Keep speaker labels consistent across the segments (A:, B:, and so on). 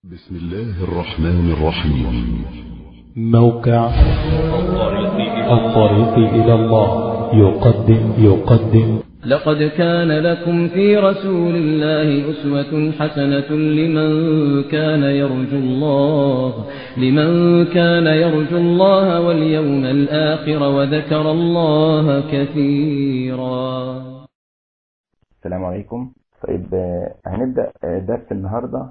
A: بسم الله الرحمن الرحيم
B: موقع الطريق إلى الله يقدم يقدم
C: لقد كان لكم في رسول الله أسوة حسنة لمن كان يرجو الله لمن كان يرجو الله واليوم الآخر وذكر الله كثيرا
D: السلام عليكم طيب آه، هنبدأ آه، درس النهاردة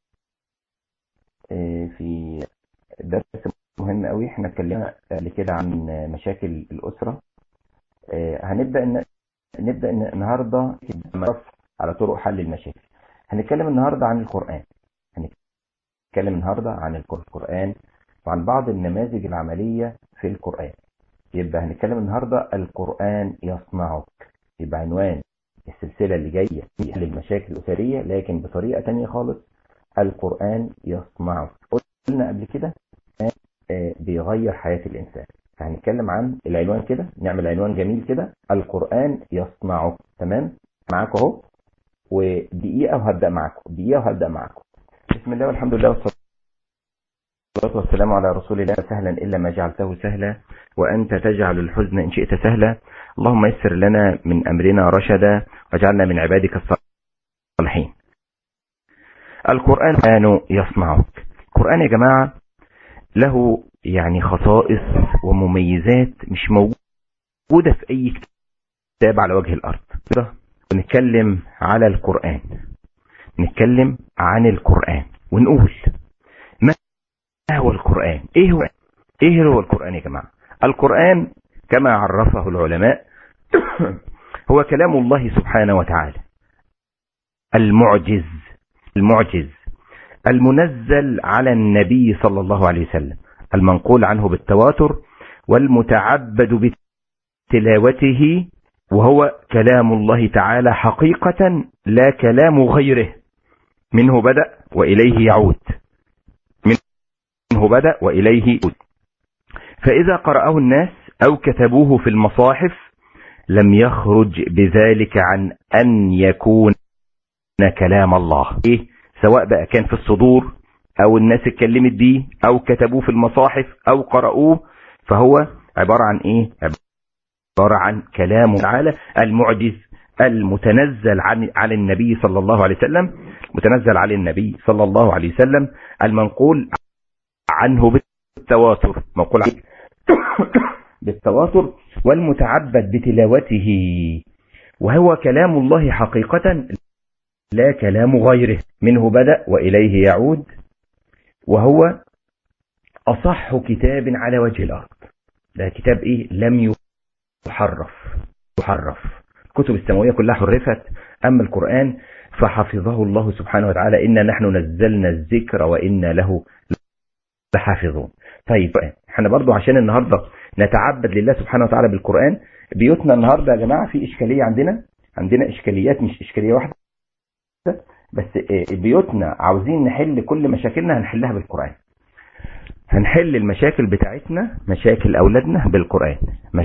D: آه، في درس مهم قوي احنا اتكلمنا قبل كده عن آه، مشاكل الأسرة آه، هنبدأ إن نبدأ إن النهاردة نعرف على طرق حل المشاكل هنتكلم النهاردة عن القرآن هنتكلم النهاردة عن القرآن وعن بعض النماذج العملية في القرآن يبقى هنتكلم النهاردة القرآن يصنعك يبقى عنوان السلسلة اللي جاية في حل المشاكل الأسرية لكن بطريقة تانية خالص القرآن يصنعك قلنا قبل كده آه، بيغير حياة الإنسان فهنتكلم عن العنوان كده نعمل عنوان جميل كده القرآن يصنعك تمام معاكم اهو ودقيقة وهبدأ معاكم دقيقة وهبدأ معاكم بسم الله والحمد لله والصلاة والسلام على رسول الله سهلا إلا ما جعلته سهلا وأنت تجعل الحزن إن شئت سهلا اللهم يسر لنا من أمرنا رشدا واجعلنا من عبادك الصالحين القرآن كان يصنعك القرآن يا جماعة له يعني خصائص ومميزات مش موجودة في أي كتاب على وجه الأرض نتكلم على القرآن نتكلم عن القرآن ونقول ما هو القرآن ايه هو ايه هو القرآن يا جماعة القرآن كما عرفه العلماء هو كلام الله سبحانه وتعالى المعجز المعجز المنزل على النبي صلى الله عليه وسلم المنقول عنه بالتواتر والمتعبد بتلاوته وهو كلام الله تعالى حقيقة لا كلام غيره منه بدأ وإليه يعود منه بدأ وإليه يعود فإذا قرأه الناس أو كتبوه في المصاحف لم يخرج بذلك عن أن يكون كلام الله إيه؟ سواء بقى كان في الصدور أو الناس اتكلمت بيه أو كتبوه في المصاحف أو قرأوه فهو عبارة عن إيه عبارة عن كلام تعالى المعجز المتنزل عن على النبي صلى الله عليه وسلم متنزل على النبي صلى الله عليه وسلم المنقول عنه بالتواتر منقول عنه بالتواتر والمتعبد بتلاوته وهو كلام الله حقيقة لا كلام غيره منه بدأ وإليه يعود وهو أصح كتاب على وجه الأرض ده كتاب إيه لم يحرف يحرف الكتب السماوية كلها حرفت أما القرآن فحفظه الله سبحانه وتعالى إنا نحن نزلنا الذكر وإنا له لحافظون طيب احنا برضو عشان النهاردة نتعبد لله سبحانه وتعالى بالقرآن بيوتنا النهاردة يا جماعة في إشكالية عندنا عندنا إشكاليات مش إشكالية واحدة بس بيوتنا عاوزين نحل كل مشاكلنا هنحلها بالقرآن هنحل المشاكل بتاعتنا مشاكل أولادنا بالقرآن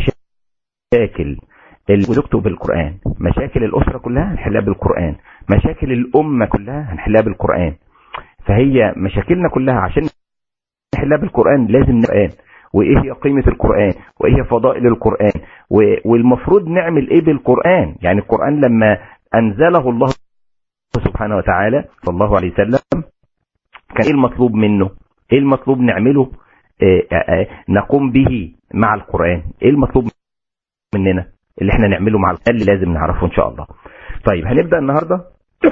D: مشاكل الزوجته بالقرآن مشاكل الأسرة كلها هنحلها بالقرآن مشاكل الأمة كلها هنحلها بالقرآن فهي مشاكلنا كلها عشان نحلها بالقرآن لازم القرآن وإيه هي قيمة القرآن وإيه هي فضائل القرآن والمفروض نعمل إيه بالقرآن يعني القرآن لما أنزله الله سبحانه وتعالى صلى الله عليه وسلم كان ايه المطلوب منه ايه المطلوب نعمله آآ آآ نقوم به مع القرآن ايه المطلوب مننا اللي احنا نعمله مع القرآن اللي لازم نعرفه ان شاء الله طيب هنبدأ النهاردة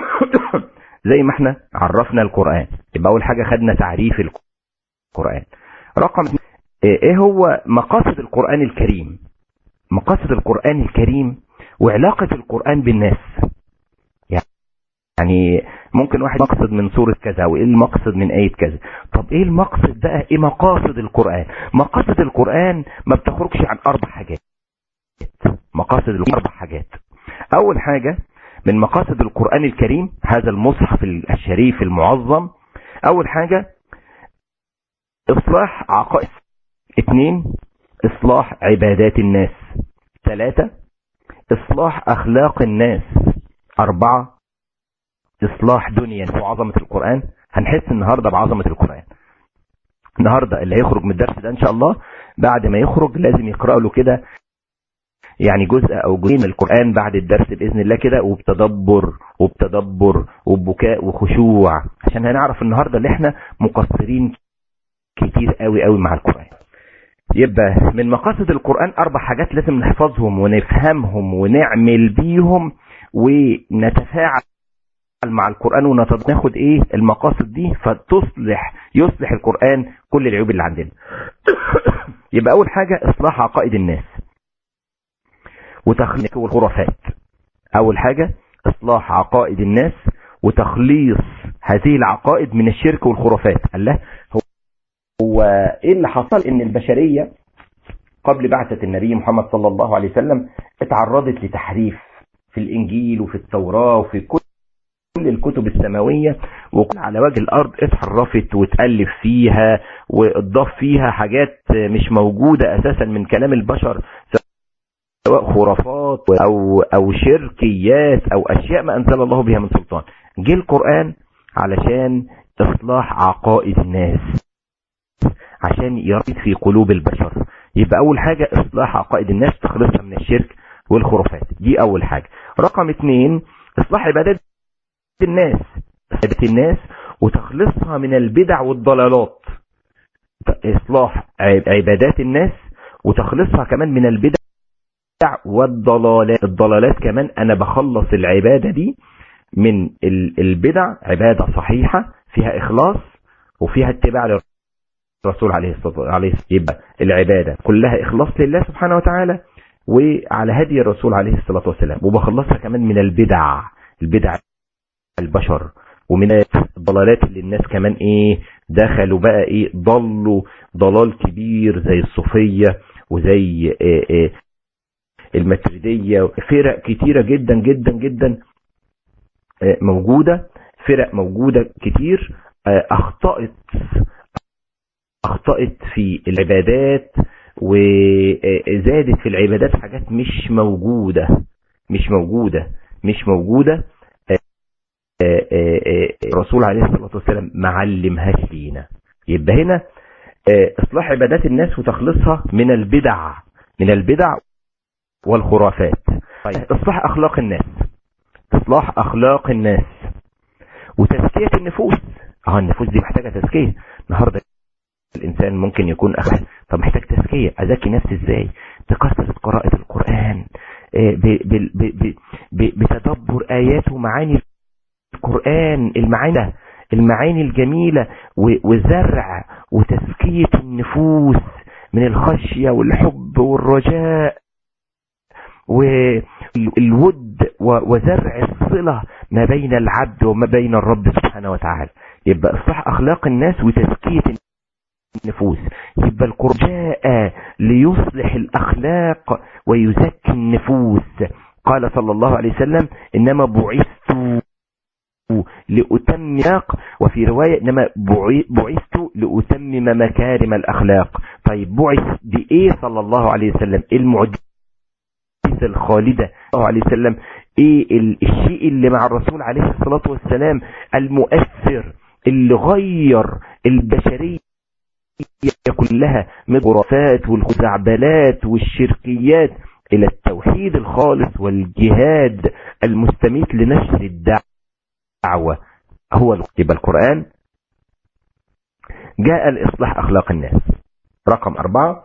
D: زي ما احنا عرفنا القرآن يبقى اول حاجة خدنا تعريف القرآن رقم ايه هو مقاصد القرآن الكريم مقاصد القرآن الكريم وعلاقة القرآن بالناس يعني ممكن واحد مقصد من سورة كذا وايه المقصد من آية كذا طب ايه المقصد بقى ايه مقاصد القرآن مقاصد القرآن ما بتخرجش عن اربع حاجات مقاصد اربع حاجات اول حاجة من مقاصد القرآن الكريم هذا المصحف الشريف المعظم اول حاجة اصلاح عقائد اثنين اصلاح عبادات الناس ثلاثة اصلاح اخلاق الناس اربعة إصلاح دنيا وعظمة القرآن هنحس النهاردة بعظمة القرآن النهاردة اللي هيخرج من الدرس ده ان شاء الله بعد ما يخرج لازم يقرأ له كده يعني جزء او جزء من القرآن بعد الدرس بإذن الله كده وبتدبر وبتدبر وببكاء وخشوع عشان هنعرف النهاردة اللي احنا مقصرين كتير قوي قوي مع القرآن يبقى من مقاصد القرآن أربع حاجات لازم نحفظهم ونفهمهم ونعمل بيهم ونتفاعل مع القرآن وناخد ايه المقاصد دي فتصلح يصلح القرآن كل العيوب اللي عندنا يبقى أول حاجة إصلاح عقائد الناس وتخليق والخرافات أول حاجة إصلاح عقائد الناس وتخليص هذه العقائد من الشرك والخرافات الله هو هو ايه اللي حصل ان البشرية قبل بعثة النبي محمد صلى الله عليه وسلم اتعرضت لتحريف في الانجيل وفي التوراة وفي كل كل الكتب السماوية وكل على وجه الارض اتحرفت وتألف فيها واتضاف فيها حاجات مش موجودة اساسا من كلام البشر سواء خرافات او او شركيات او اشياء ما انزل الله بها من سلطان جه القرآن علشان اصلاح عقائد الناس عشان يربط في قلوب البشر يبقى اول حاجة اصلاح عقائد الناس تخلصها من الشرك والخرافات دي اول حاجة رقم اتنين اصلاح عبادات الناس عبادات الناس وتخلصها من البدع والضلالات اصلاح عبادات الناس وتخلصها كمان من البدع والضلالات الضلالات كمان انا بخلص العبادة دي من البدع عبادة صحيحة فيها اخلاص وفيها اتباع الرسول عليه الصلاة عليه يبقى العبادة كلها إخلاص لله سبحانه وتعالى وعلى هدي الرسول عليه الصلاة والسلام وبخلصها كمان من البدع البدع البشر ومن الضلالات اللي الناس كمان ايه دخلوا بقى ايه ضلوا ضلال كبير زي الصوفية وزي إيه إيه المتردية فرق كتيرة جدا جدا جدا موجودة فرق موجودة كتير اخطأت اخطأت في العبادات وزادت في العبادات حاجات مش موجودة مش موجودة مش موجودة الرسول عليه الصلاة والسلام معلمهاش لينا يبقى هنا اصلاح عبادات الناس وتخلصها من البدع من البدع والخرافات اصلاح اخلاق الناس اصلاح اخلاق الناس وتزكية النفوس اه النفوس دي محتاجة تزكية النهاردة الإنسان ممكن يكون أخذ طب محتاج تزكية أزكي نفسي إزاي بكثرة قراءة القرآن بتدبر آيات ومعاني القرآن المعاني المعاني الجميلة وزرع وتزكية النفوس من الخشية والحب والرجاء والود وزرع الصلة ما بين العبد وما بين الرب سبحانه وتعالى يبقى اصلاح أخلاق الناس وتزكية النفوس يبقى القرآن جاء ليصلح الأخلاق ويزكي النفوس قال صلى الله عليه وسلم إنما بعثت لأتمم وفي رواية إنما بعثت لأتمم مكارم الأخلاق طيب بعث بإيه صلى الله عليه وسلم المعجزة الخالدة صلى الله عليه وسلم إيه الشيء اللي مع الرسول عليه الصلاة والسلام المؤثر اللي غير البشرية كلها من الخرافات والخزعبلات والشركيات إلى التوحيد الخالص والجهاد المستميت لنشر الدعوة هو يبقى القرآن جاء لإصلاح أخلاق الناس رقم أربعة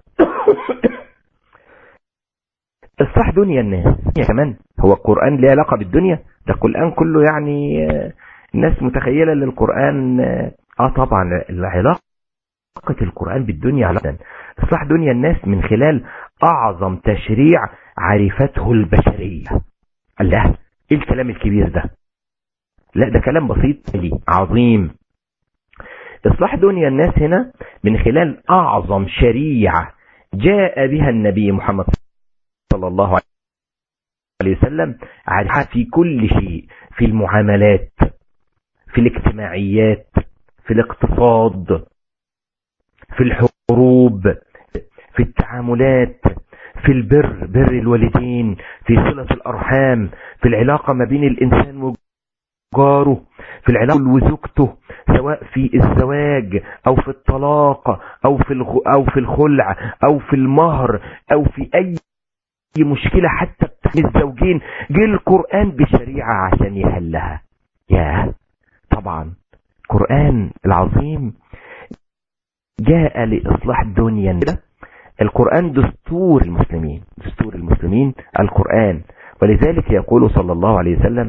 D: إصلاح دنيا الناس كمان هو القرآن ليه علاقة بالدنيا ده القرآن كله يعني الناس متخيلة للقرآن اه طبعا العلاقة علاقة القرآن بالدنيا علاقة إصلاح دنيا الناس من خلال أعظم تشريع عرفته البشرية الله إيه الكلام الكبير ده لا ده كلام بسيط لي عظيم إصلاح دنيا الناس هنا من خلال أعظم شريعة جاء بها النبي محمد صلى الله عليه وسلم عرفها في كل شيء في المعاملات في الاجتماعيات في الاقتصاد في الحروب في التعاملات في البر بر الوالدين في صلة الأرحام في العلاقة ما بين الإنسان وجاره في العلاقة وزوجته سواء في الزواج او في الطلاق او في الغ... او في الخلع او في المهر او في اي مشكلة حتى بتحمي الزوجين جه القرآن بشريعة عشان يحلها يا طبعا القرآن العظيم جاء لإصلاح الدنيا القرآن دستور المسلمين دستور المسلمين القرآن ولذلك يقول صلى الله عليه وسلم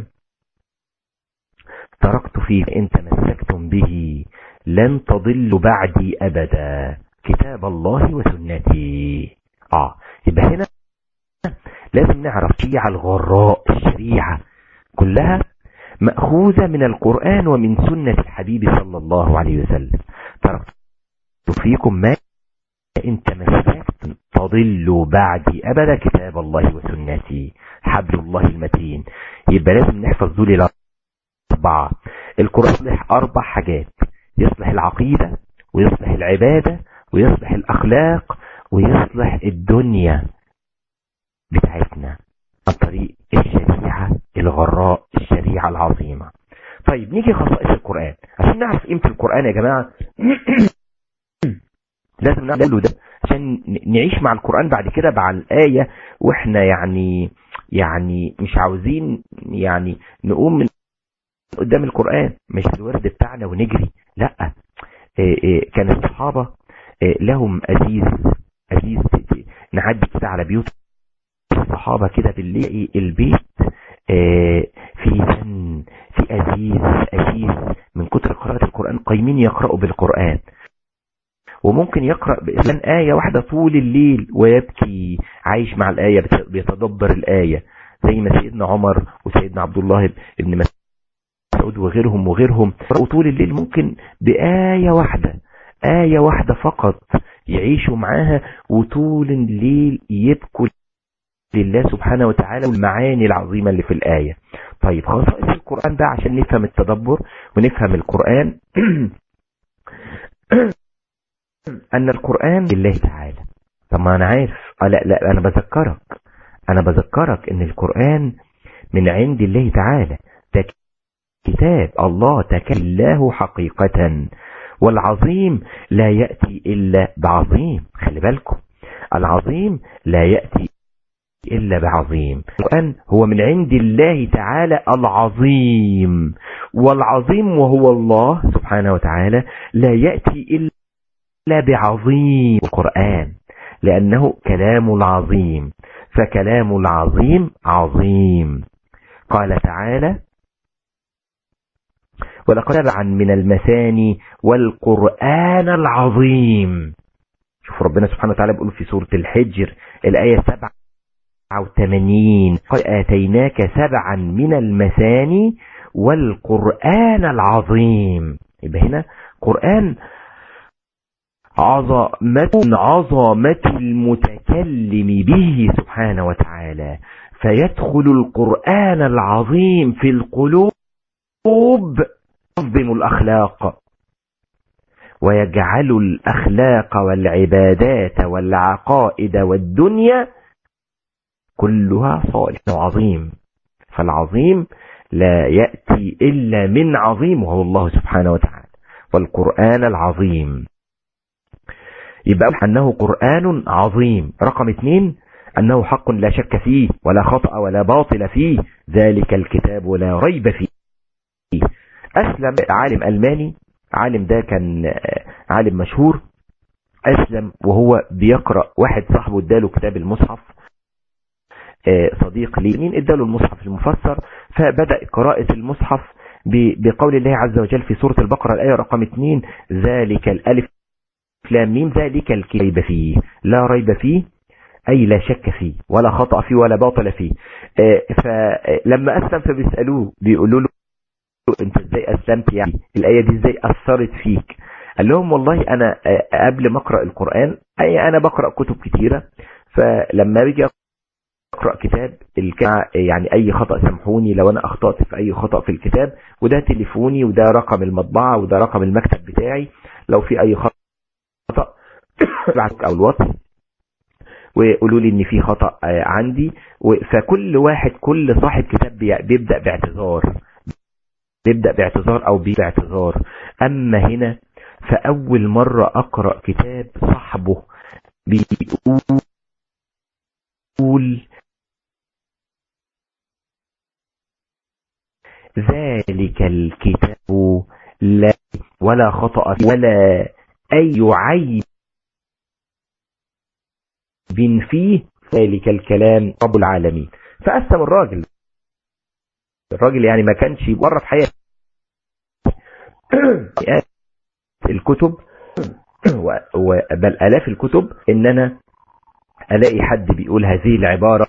D: تركت فيه إن تمسكتم به لن تضلوا بعدي أبدا كتاب الله وسنتي آه يبقى هنا لازم نعرف الشريعة الغراء الشريعة كلها مأخوذة من القرآن ومن سنة الحبيب صلى الله عليه وسلم تركت فيكم ما إن تمسكتم تضلوا بعدي أبدا كتاب الله وسنتي حبل الله المتين يبقى لازم نحفظ دول الأربعة القرآن يصلح أربع حاجات يصلح العقيدة ويصلح العبادة ويصلح الأخلاق ويصلح الدنيا بتاعتنا عن طريق الشريعة الغراء الشريعة العظيمة طيب نيجي خصائص القرآن عشان نعرف قيمة القرآن يا جماعة لازم نقوله ده عشان نعيش مع القرآن بعد كده مع الآية واحنا يعني يعني مش عاوزين يعني نقوم من قدام القرآن مش الورد بتاعنا ونجري لا إيه إيه كان الصحابة إيه لهم أزيز أزيز نعدي كده على بيوت الصحابة كده بالليل البيت في فن في أزيز أزيز من كتر قراءة القرآن قايمين يقرأوا بالقرآن وممكن يقرأ بإسلام آية واحدة طول الليل ويبكي عايش مع الآية بيتدبر الآية زي ما سيدنا عمر وسيدنا عبد الله بن مسعود وغيرهم وغيرهم طول الليل ممكن بآية واحدة آية واحدة فقط يعيشوا معاها وطول الليل يبكوا لله سبحانه وتعالى والمعاني العظيمة اللي في الآية طيب خصائص القرآن بقى عشان نفهم التدبر ونفهم القرآن أن القرآن لله تعالى طب ما أنا عارف آه لا لا أنا بذكرك أنا بذكرك أن القرآن من عند الله تعالى ده كتاب الله تكلم الله حقيقة والعظيم لا يأتي إلا بعظيم خلي بالكم العظيم لا يأتي إلا بعظيم القرآن هو من عند الله تعالى العظيم والعظيم وهو الله سبحانه وتعالى لا يأتي إلا بعظيم القرآن لأنه كلام العظيم فكلام العظيم عظيم قال تعالى ولقد عن من المثاني والقرآن العظيم شوف ربنا سبحانه وتعالى بيقول في سورة الحجر الآية 87 قد آتيناك سبعا من المثاني والقرآن العظيم يبقى هنا قرآن عظمة عظمة المتكلم به سبحانه وتعالى فيدخل القرآن العظيم في القلوب ينظم الأخلاق ويجعل الأخلاق والعبادات والعقائد والدنيا كلها صالح وعظيم فالعظيم لا يأتي إلا من عظيم وهو الله سبحانه وتعالى والقرآن العظيم يبقى أنه قرآن عظيم رقم اثنين أنه حق لا شك فيه ولا خطأ ولا باطل فيه ذلك الكتاب لا ريب فيه أسلم عالم ألماني عالم ده كان عالم مشهور أسلم وهو بيقرأ واحد صاحبه اداله كتاب المصحف صديق لي مين اداله المصحف المفسر فبدأ قراءة المصحف بقول الله عز وجل في سورة البقرة الآية رقم 2 ذلك الألف لام ميم ذلك الكتاب فيه لا ريب فيه أي لا شك فيه ولا خطأ فيه ولا باطل فيه فلما أسلم فبيسألوه بيقولوا له انت ازاي أسلمت يعني الآية دي ازاي أثرت فيك قال لهم والله أنا قبل ما أقرأ القرآن أي أنا بقرأ كتب كتيرة فلما بيجي اقرا كتاب الكلمة يعني اي خطأ سامحوني لو انا اخطأت في اي خطأ في الكتاب وده تليفوني وده رقم المطبعة وده رقم المكتب بتاعي لو في اي خطأ او الواتس ويقولوا لي ان في خطأ عندي فكل واحد كل صاحب كتاب بيبدأ باعتذار بيبدأ باعتذار او باعتذار اما هنا فاول مرة اقرأ كتاب صاحبه بيقول ذلك الكتاب لا ولا خطأ فيه ولا أي عيب فيه ذلك الكلام رب العالمين فقسم الراجل الراجل يعني ما كانش بره في حياته الكتب بل الاف الكتب ان انا الاقي حد بيقول هذه العبارة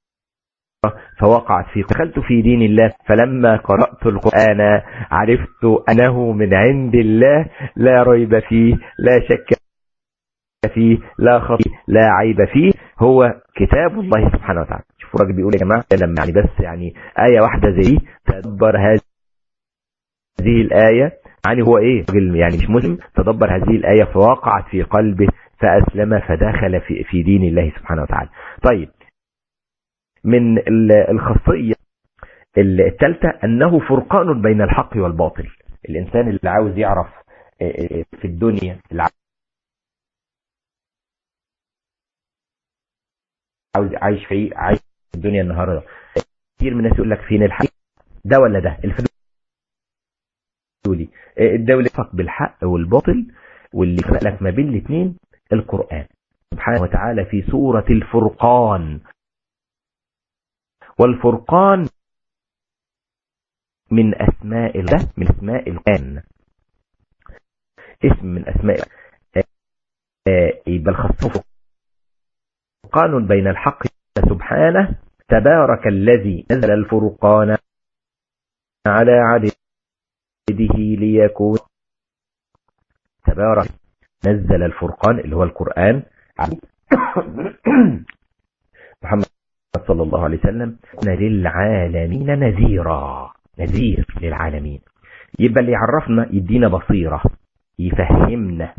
D: فوقعت في دخلت في دين الله فلما قرأت القرآن عرفت أنه من عند الله لا ريب فيه لا شك فيه لا خطي لا عيب فيه هو كتاب الله سبحانه وتعالى شوفوا الراجل بيقول يا جماعة لما يعني بس يعني آية واحدة زي تدبر هذه الآية يعني هو ايه راجل يعني مش مسلم تدبر هذه الآية فوقعت في قلبه فأسلم فدخل في, في دين الله سبحانه وتعالى طيب من الخاصية الثالثة أنه فرقان بين الحق والباطل الإنسان اللي عاوز يعرف في الدنيا اللي عاوز عايش في عايش في الدنيا النهارده كتير من الناس يقول لك فين الحق ده ولا ده الفدولي الدولة فق بالحق والباطل واللي فرق لك ما بين الاثنين القرآن سبحانه وتعالى في سورة الفرقان والفرقان من أسماء الله من أسماء القرآن اسم من أسماء يبقى الخصوص فرقان بين الحق سبحانه تبارك الذي نزل الفرقان على عبده ليكون تبارك نزل الفرقان اللي هو القرآن محمد صلى الله عليه وسلم كنا للعالمين نذيرا نذير للعالمين يبقى اللي يعرفنا يدينا بصيرة يفهمنا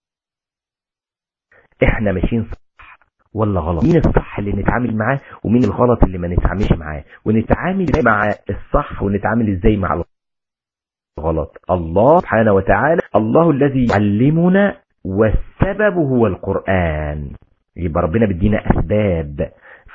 D: احنا ماشيين صح ولا غلط مين الصح اللي نتعامل معاه ومين الغلط اللي ما نتعاملش معاه ونتعامل ازاي مع الصح ونتعامل ازاي مع الغلط الله سبحانه وتعالى الله الذي يعلمنا والسبب هو القرآن يبقى ربنا بدينا أسباب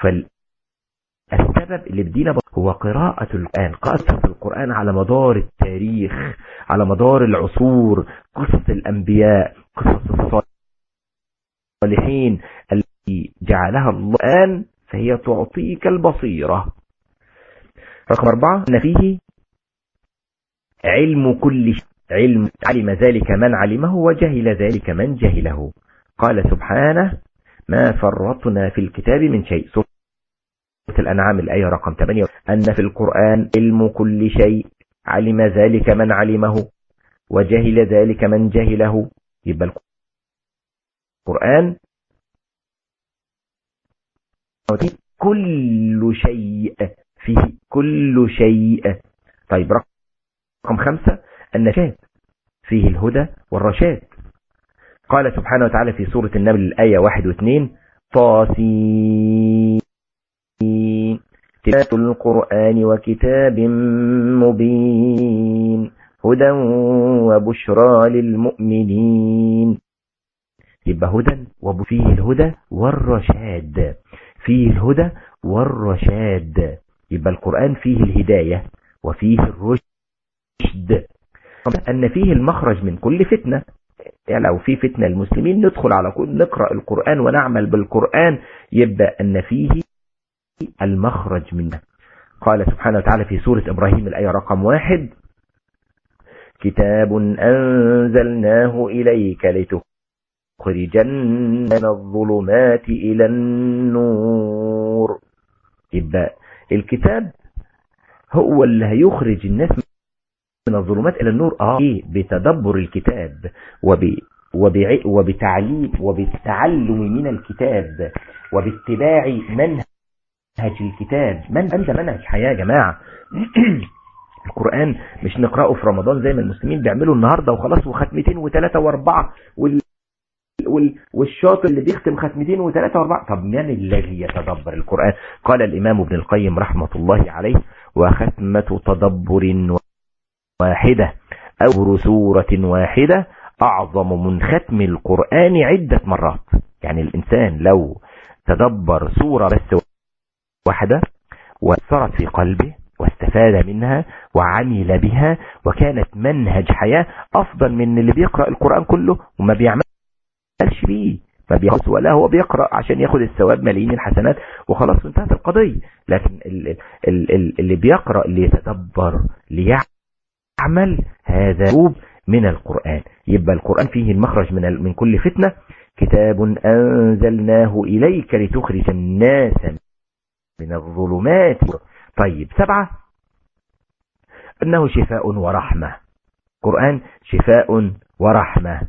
D: فالسبب اللي بدينا هو قراءة القرآن قصة القرآن على مدار التاريخ على مدار العصور قصص الأنبياء قصص الصالحين التي جعلها الله الآن فهي تعطيك البصيرة رقم أربعة أن فيه علم كل شيء علم علم ذلك من علمه وجهل ذلك من جهله قال سبحانه ما فرطنا في الكتاب من شيء سورة الأنعام الآية رقم 8 أن في القرآن علم كل شيء علم ذلك من علمه وجهل ذلك من جهله يبقى القرآن كل شيء فيه كل شيء طيب رقم خمسة النشاد فيه الهدى والرشاد قال سبحانه وتعالى في سورة النمل الآية واحد واثنين طاسين تلات القرآن وكتاب مبين هدى وبشرى للمؤمنين يبقى هدى وفيه الهدى والرشاد فيه الهدى والرشاد يبقى القرآن فيه الهداية وفيه الرشد أن فيه المخرج من كل فتنة يعني لو في فتنة المسلمين ندخل على كل نقرأ القرآن ونعمل بالقرآن يبقى أن فيه المخرج منه قال سبحانه وتعالى في سورة إبراهيم الآية رقم واحد كتاب أنزلناه إليك لتخرج من الظلمات إلى النور يبقى الكتاب هو اللي هيخرج الناس من الظلمات إلى النور آه إيه بتدبر الكتاب وب وبع... وبتعليم وبالتعلم من الكتاب وباتباع منهج الكتاب من أنت منهج حياة يا جماعة القرآن مش نقرأه في رمضان زي ما المسلمين بيعملوا النهاردة وخلاص وختمتين وثلاثة واربعة وال... وال... والشاطر اللي بيختم ختمتين وثلاثة واربعة طب من الذي يتدبر القرآن قال الإمام ابن القيم رحمة الله عليه وختمة تدبر واحدة أو سورة واحدة أعظم من ختم القرآن عدة مرات يعني الإنسان لو تدبر سورة بس واحدة وأثرت في قلبه واستفاد منها وعمل بها وكانت منهج حياة أفضل من اللي بيقرأ القرآن كله وما بيعملش بيه ما بياخد ولا هو بيقرأ عشان ياخد الثواب ملايين الحسنات وخلاص انتهت القضية لكن اللي بيقرأ ليتدبر ليعمل هذا روب من القرآن يبقى القرآن فيه المخرج من من كل فتنة كتاب أنزلناه إليك لتخرج الناس من الظلمات طيب سبعة أنه شفاء ورحمة قرآن شفاء ورحمة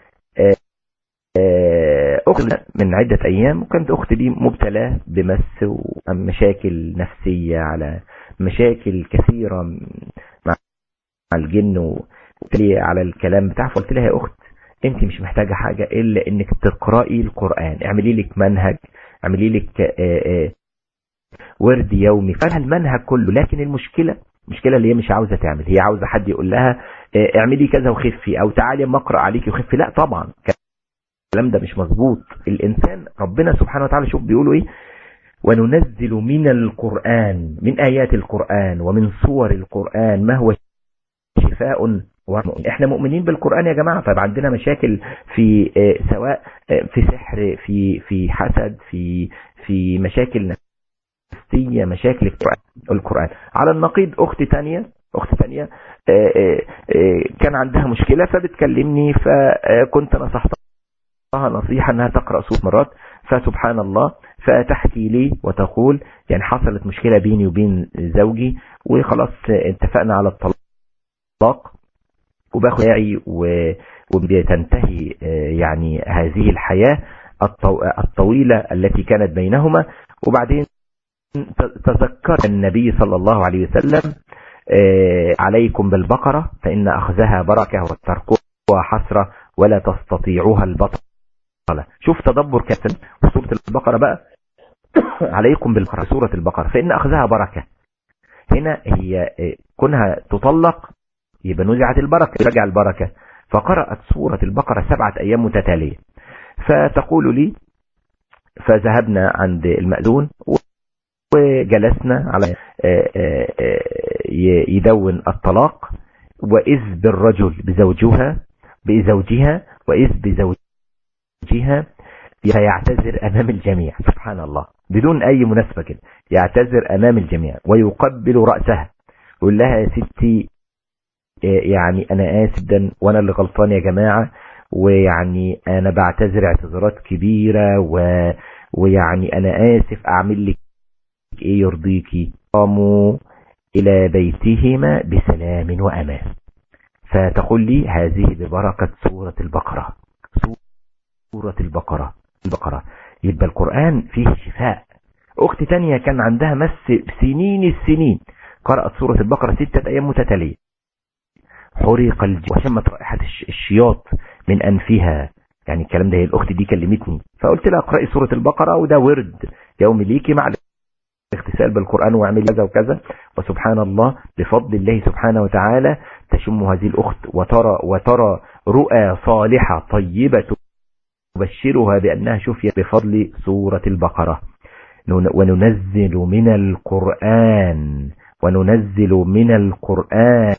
D: أخت من عدة أيام وكانت أختي دي مبتلى بمس ومشاكل نفسية على مشاكل كثيرة مع الجن وقلت على الكلام بتاعها فقلت لها يا أخت أنت مش محتاجة حاجة إلا إنك تقرأي القرآن اعملي لك منهج اعملي لك ورد يومي فلها المنهج كله لكن المشكلة المشكلة اللي هي مش عاوزة تعمل هي عاوزة حد يقول لها اعملي كذا وخفي او تعالي اما اقرأ عليكي وخفي لا طبعا الكلام ده مش مظبوط الانسان ربنا سبحانه وتعالى شوف بيقولوا ايه وننزل من القرآن من آيات القرآن ومن صور القرآن ما هو شفاء احنا مؤمنين بالقرآن يا جماعة طيب عندنا مشاكل في سواء في سحر في في حسد في في مشاكل نفسية مشاكل القرآن, القرآن على النقيض اخت تانية اخت تانية كان عندها مشكلة فبتكلمني فكنت نصحتها نصيحة انها تقرأ سورة مرات فسبحان الله فتحكي لي وتقول يعني حصلت مشكلة بيني وبين زوجي وخلاص اتفقنا على الطلاق وباخد داعي وبتنتهي يعني هذه الحياة الطويلة التي كانت بينهما وبعدين تذكر النبي صلى الله عليه وسلم عليكم بالبقرة فإن أخذها بركة وتركها حسرة ولا تستطيعها البطلة شوف تدبر كاتل سورة البقرة بقى عليكم بالبقرة سورة البقرة فإن أخذها بركة هنا هي كونها تطلق يبقى نزعت البركة رجع البركة فقرأت سورة البقرة سبعة أيام متتالية فتقول لي فذهبنا عند المأذون وجلسنا على يدون الطلاق وإذ بالرجل بزوجها بزوجها وإذ بزوجها فيعتذر أمام الجميع سبحان الله بدون أي مناسبة كده يعتذر أمام الجميع ويقبل رأسها يقول لها يا ستي يعني أنا آسف جدا وأنا اللي غلطان يا جماعة ويعني أنا بعتذر اعتذارات كبيرة و... ويعني أنا آسف أعمل لك إيه يرضيكي قاموا إلى بيتهما بسلام وأمان فتقول لي هذه ببركة سورة البقرة سورة البقرة البقرة يبقى القرآن فيه شفاء أخت تانية كان عندها مس سنين السنين قرأت سورة البقرة ستة أيام متتالية حريق الجو وشمت رائحة الشياط من أنفها يعني الكلام ده هي الأخت دي كلمتني فقلت لها اقرأي سورة البقرة وده ورد يوم ليكي مع الاغتسال بالقرآن واعمل كذا وكذا وسبحان الله بفضل الله سبحانه وتعالى تشم هذه الأخت وترى وترى رؤى صالحة طيبة تبشرها بأنها شفيت بفضل سورة البقرة وننزل من القرآن وننزل من القرآن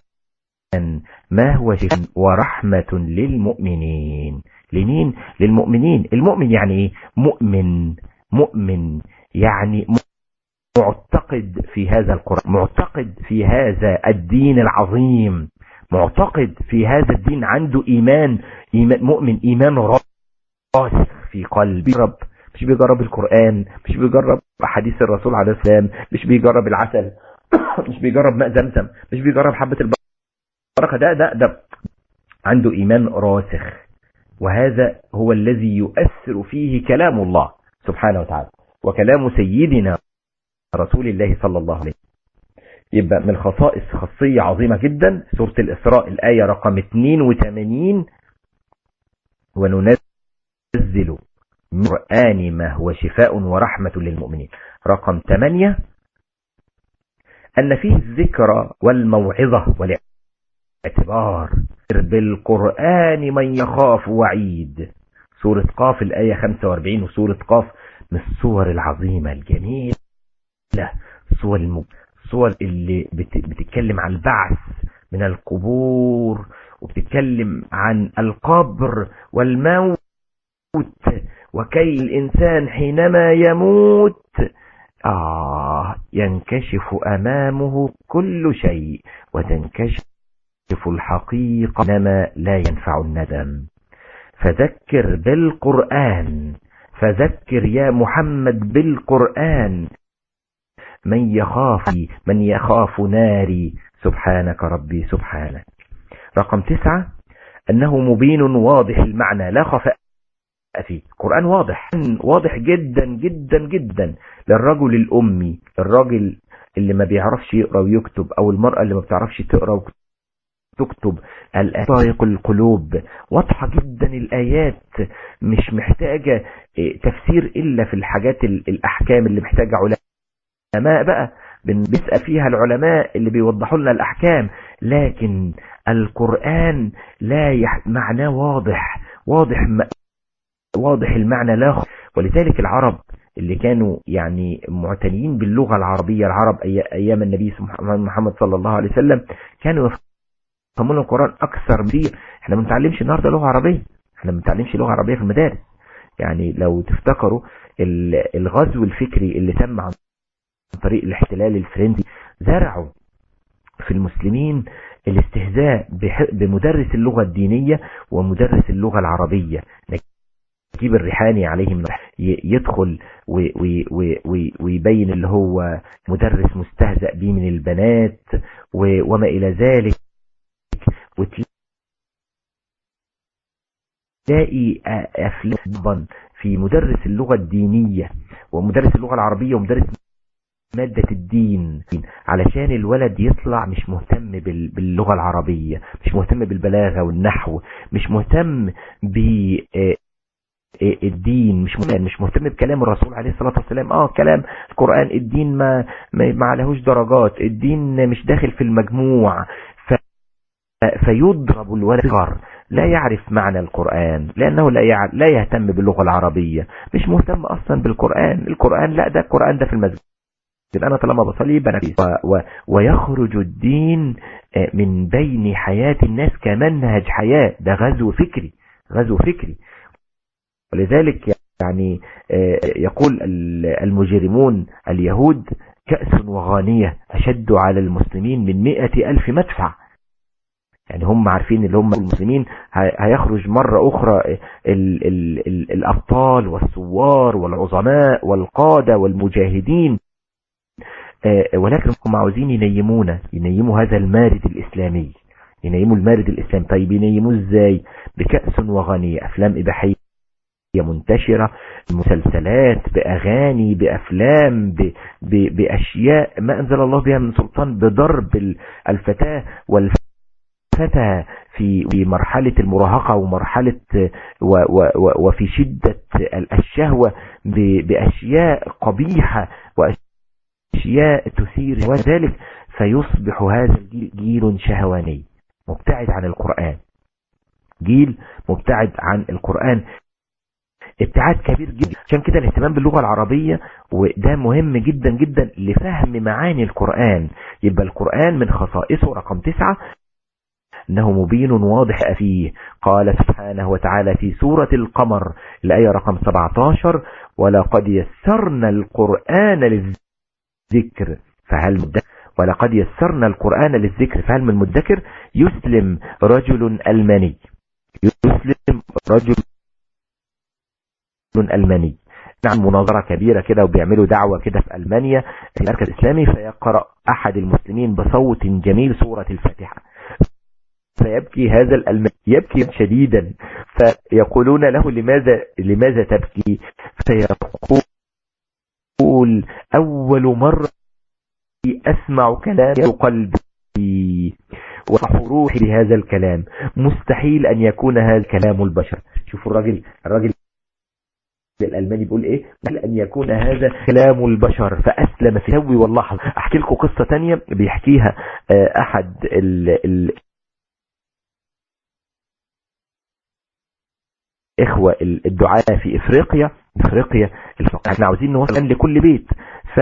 D: ما هو شفاء ورحمة للمؤمنين لمين للمؤمنين المؤمن يعني ايه مؤمن مؤمن يعني معتقد في هذا القرآن معتقد في هذا الدين العظيم معتقد في هذا الدين عنده إيمان, إيمان مؤمن إيمان راسخ في قلبه رب مش بيجرب القرآن مش بيجرب حديث الرسول عليه السلام مش بيجرب العسل مش بيجرب ماء زمزم مش بيجرب حبة البركة ده ده ده عنده إيمان راسخ وهذا هو الذي يؤثر فيه كلام الله سبحانه وتعالى وكلام سيدنا رسول الله صلى الله عليه يبقى من خصائص خاصية عظيمة جدا سورة الإسراء الآية رقم 82 وننزل من القرآن ما هو شفاء ورحمة للمؤمنين رقم 8 أن فيه الذكرى والموعظة اعتبار بالقرآن من يخاف وعيد سورة قاف الآية 45 وسورة قاف من الصور العظيمة الجميلة الصور الم... الصور اللي بت... بتتكلم عن البعث من القبور وبتتكلم عن القبر والموت وكي الإنسان حينما يموت آه ينكشف أمامه كل شيء وتنكشف الحقيقة إنما لا ينفع الندم فذكر بالقرآن فذكر يا محمد بالقرآن من يخاف من يخاف ناري سبحانك ربي سبحانك رقم تسعة أنه مبين واضح المعنى لا خفاء فيه القرآن واضح واضح جدا جدا جدا للرجل الأمي الراجل اللي ما بيعرفش يقرأ ويكتب أو المرأة اللي ما بتعرفش تقرأ تكتب طريق القلوب واضحة جدا الآيات مش محتاجة تفسير إلا في الحاجات الأحكام اللي محتاجة علماء بقى بنسأل فيها العلماء اللي بيوضحوا لنا الأحكام لكن القرآن لا يح... معناه واضح واضح م... واضح المعنى لا خ... ولذلك العرب اللي كانوا يعني معتنيين باللغة العربية العرب أي... أيام النبي محمد صلى الله عليه وسلم كانوا يفهمون القرآن أكثر بكثير احنا ما بنتعلمش النهاردة لغة عربية احنا ما بنتعلمش لغة عربية في المدارس يعني لو تفتكروا الغزو الفكري اللي تم عن طريق الاحتلال الفرنسي زرعوا في المسلمين الاستهزاء بمدرس اللغة الدينية ومدرس اللغة العربية نجيب الريحاني عليهم يدخل ويبين اللي هو مدرس مستهزأ به من البنات وما إلى ذلك وتلاقي أفلام في مدرس اللغة الدينية ومدرس اللغة العربية ومدرس مادة الدين علشان الولد يطلع مش مهتم باللغة العربية مش مهتم بالبلاغة والنحو مش مهتم بالدين مش مهتم مش مهتم بكلام الرسول عليه الصلاة والسلام اه كلام القرآن الدين ما ما عليهوش درجات الدين مش داخل في المجموع ف فيضرب الولد صغر لا يعرف معنى القرآن لأنه لا يع... لا يهتم باللغة العربية مش مهتم أصلا بالقرآن القرآن لا ده القرآن ده في المسجد أنا طالما بصلي يبقى و... و... ويخرج الدين من بين حياة الناس كمنهج حياة ده غزو فكري غزو فكري ولذلك يعني يقول المجرمون اليهود كأس وغانية أشد على المسلمين من مئة ألف مدفع يعني هم عارفين اللي هم المسلمين هيخرج مرة أخرى ال ال ال الأبطال والثوار والعظماء والقادة والمجاهدين ولكن هم عاوزين ينيمونا ينيموا هذا المارد الإسلامي ينيموا المارد الإسلامي طيب ينيموه ازاي بكأس وغنية أفلام إباحية منتشرة مسلسلات بأغاني بأفلام ب ب بأشياء ما أنزل الله بها من سلطان بضرب الفتاة والفتى في في مرحلة المراهقة ومرحلة و و و وفي شدة الشهوة بأشياء قبيحة وأشياء تثير وذلك فيصبح هذا الجيل جيل شهواني مبتعد عن القرآن جيل مبتعد عن القرآن ابتعاد كبير جدا عشان كده الاهتمام باللغة العربية وده مهم جدا جدا لفهم معاني القرآن يبقى القرآن من خصائصه رقم تسعة انه مبين واضح فيه قال سبحانه وتعالى في سورة القمر الآية رقم 17 ولقد يسرنا القرآن للذكر فهل مدكر ولقد يسرنا القرآن للذكر فهل من مدكر يسلم رجل ألماني يسلم رجل ألماني نعم مناظرة كبيرة كده وبيعملوا دعوة كده في ألمانيا في المركز الإسلامي فيقرأ أحد المسلمين بصوت جميل سورة الفاتحة فيبكي هذا الألماني يبكي شديدا فيقولون له لماذا لماذا تبكي فيقول أول مرة أسمع كلام قلبي وحروحي بهذا الكلام مستحيل أن يكون هذا كلام البشر شوفوا الراجل الراجل الألماني بيقول إيه أن يكون هذا كلام البشر فأسلم في سوي والله أحكي لكم قصة تانية بيحكيها أحد ال ال اخوة الدعاء في افريقيا افريقيا احنا عاوزين نوصل لكل بيت ف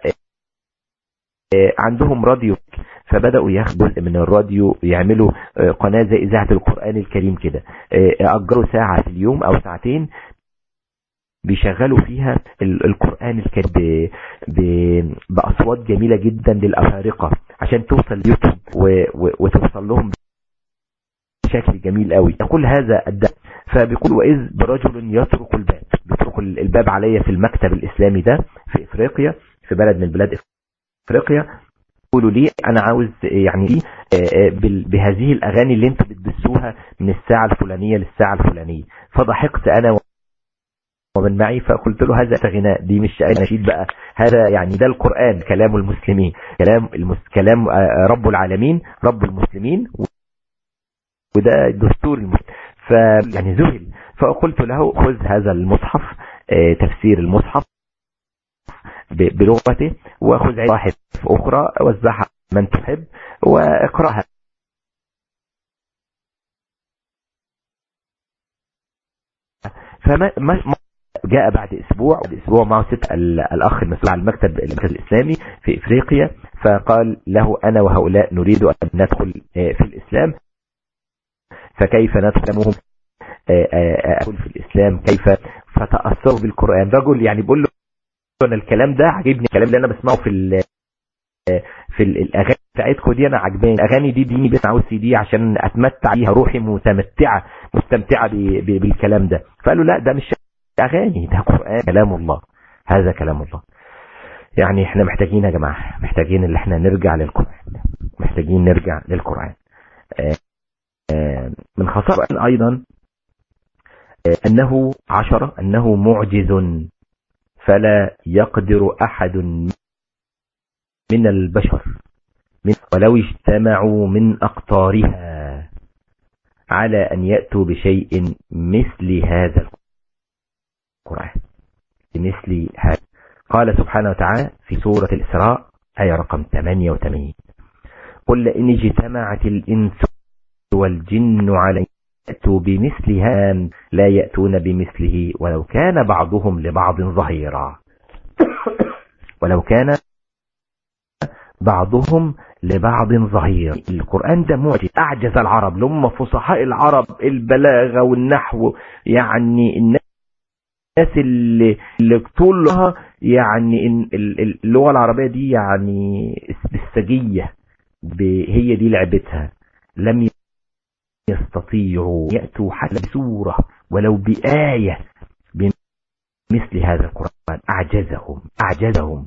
D: عندهم راديو فبدأوا ياخدوا جزء من الراديو يعملوا قناة زي إذاعة القرآن الكريم كده أجروا ساعة في اليوم أو ساعتين بيشغلوا فيها القرآن الكريم بأصوات جميلة جدا للأفارقة عشان توصل يوتيوب وتوصل لهم بشكل جميل قوي يقول هذا الدم فبيقول وإذ برجل يطرق الباب بيطرق الباب عليا في المكتب الإسلامي ده في إفريقيا في بلد من بلاد إفريقيا يقولوا لي أنا عاوز يعني بهذه الأغاني اللي انتوا بتبثوها من الساعة الفلانية للساعة الفلانية فضحكت أنا ومن معي فقلت له هذا غناء دي مش نشيد بقى هذا يعني ده القرآن كلام المسلمين كلام المس... كلام رب العالمين رب المسلمين وده دستور المسلمين فيعني ذهل فقلت له خذ هذا المصحف تفسير المصحف بلغته وخذ صاحب أخرى وزعها من تحب واقرأها فما ما جاء بعد اسبوع اسبوع معه ست الاخ المسؤول عن المكتب المركز الاسلامي في افريقيا فقال له انا وهؤلاء نريد ان ندخل في الاسلام فكيف ندخلهم ادخل في الاسلام كيف فتاثروا بالقران رجل يعني بيقول له انا الكلام ده عجبني الكلام اللي انا بسمعه في ال في الاغاني بتاعتكم دي انا عجباني الاغاني دي ديني بس عاوز سي دي عشان اتمتع بيها روحي متمتعه مستمتعه بالكلام ده فقالوا لا ده مش اغاني ده قران كلام الله هذا كلام الله يعني احنا محتاجين يا جماعه محتاجين ان احنا نرجع للقران محتاجين نرجع للقران من خصائص ايضا انه عشرة انه معجز فلا يقدر احد من البشر من ولو اجتمعوا من اقطارها على ان ياتوا بشيء مثل هذا القرآن بمثل هذا قال سبحانه وتعالى في سورة الإسراء آية رقم 88 قل إن اجتمعت الإنس والجن على يأتوا بمثلها لا يأتون بمثله ولو كان بعضهم لبعض ظهيرا ولو كان بعضهم لبعض ظهير القرآن ده معجز أعجز العرب لهم فصحاء العرب البلاغة والنحو يعني الناس الناس اللي, اللي طولها يعني اللغة العربية دي يعني بالسجية هي دي لعبتها لم يستطيعوا يأتوا حتى بسورة ولو بآية بمثل هذا القرآن أعجزهم أعجزهم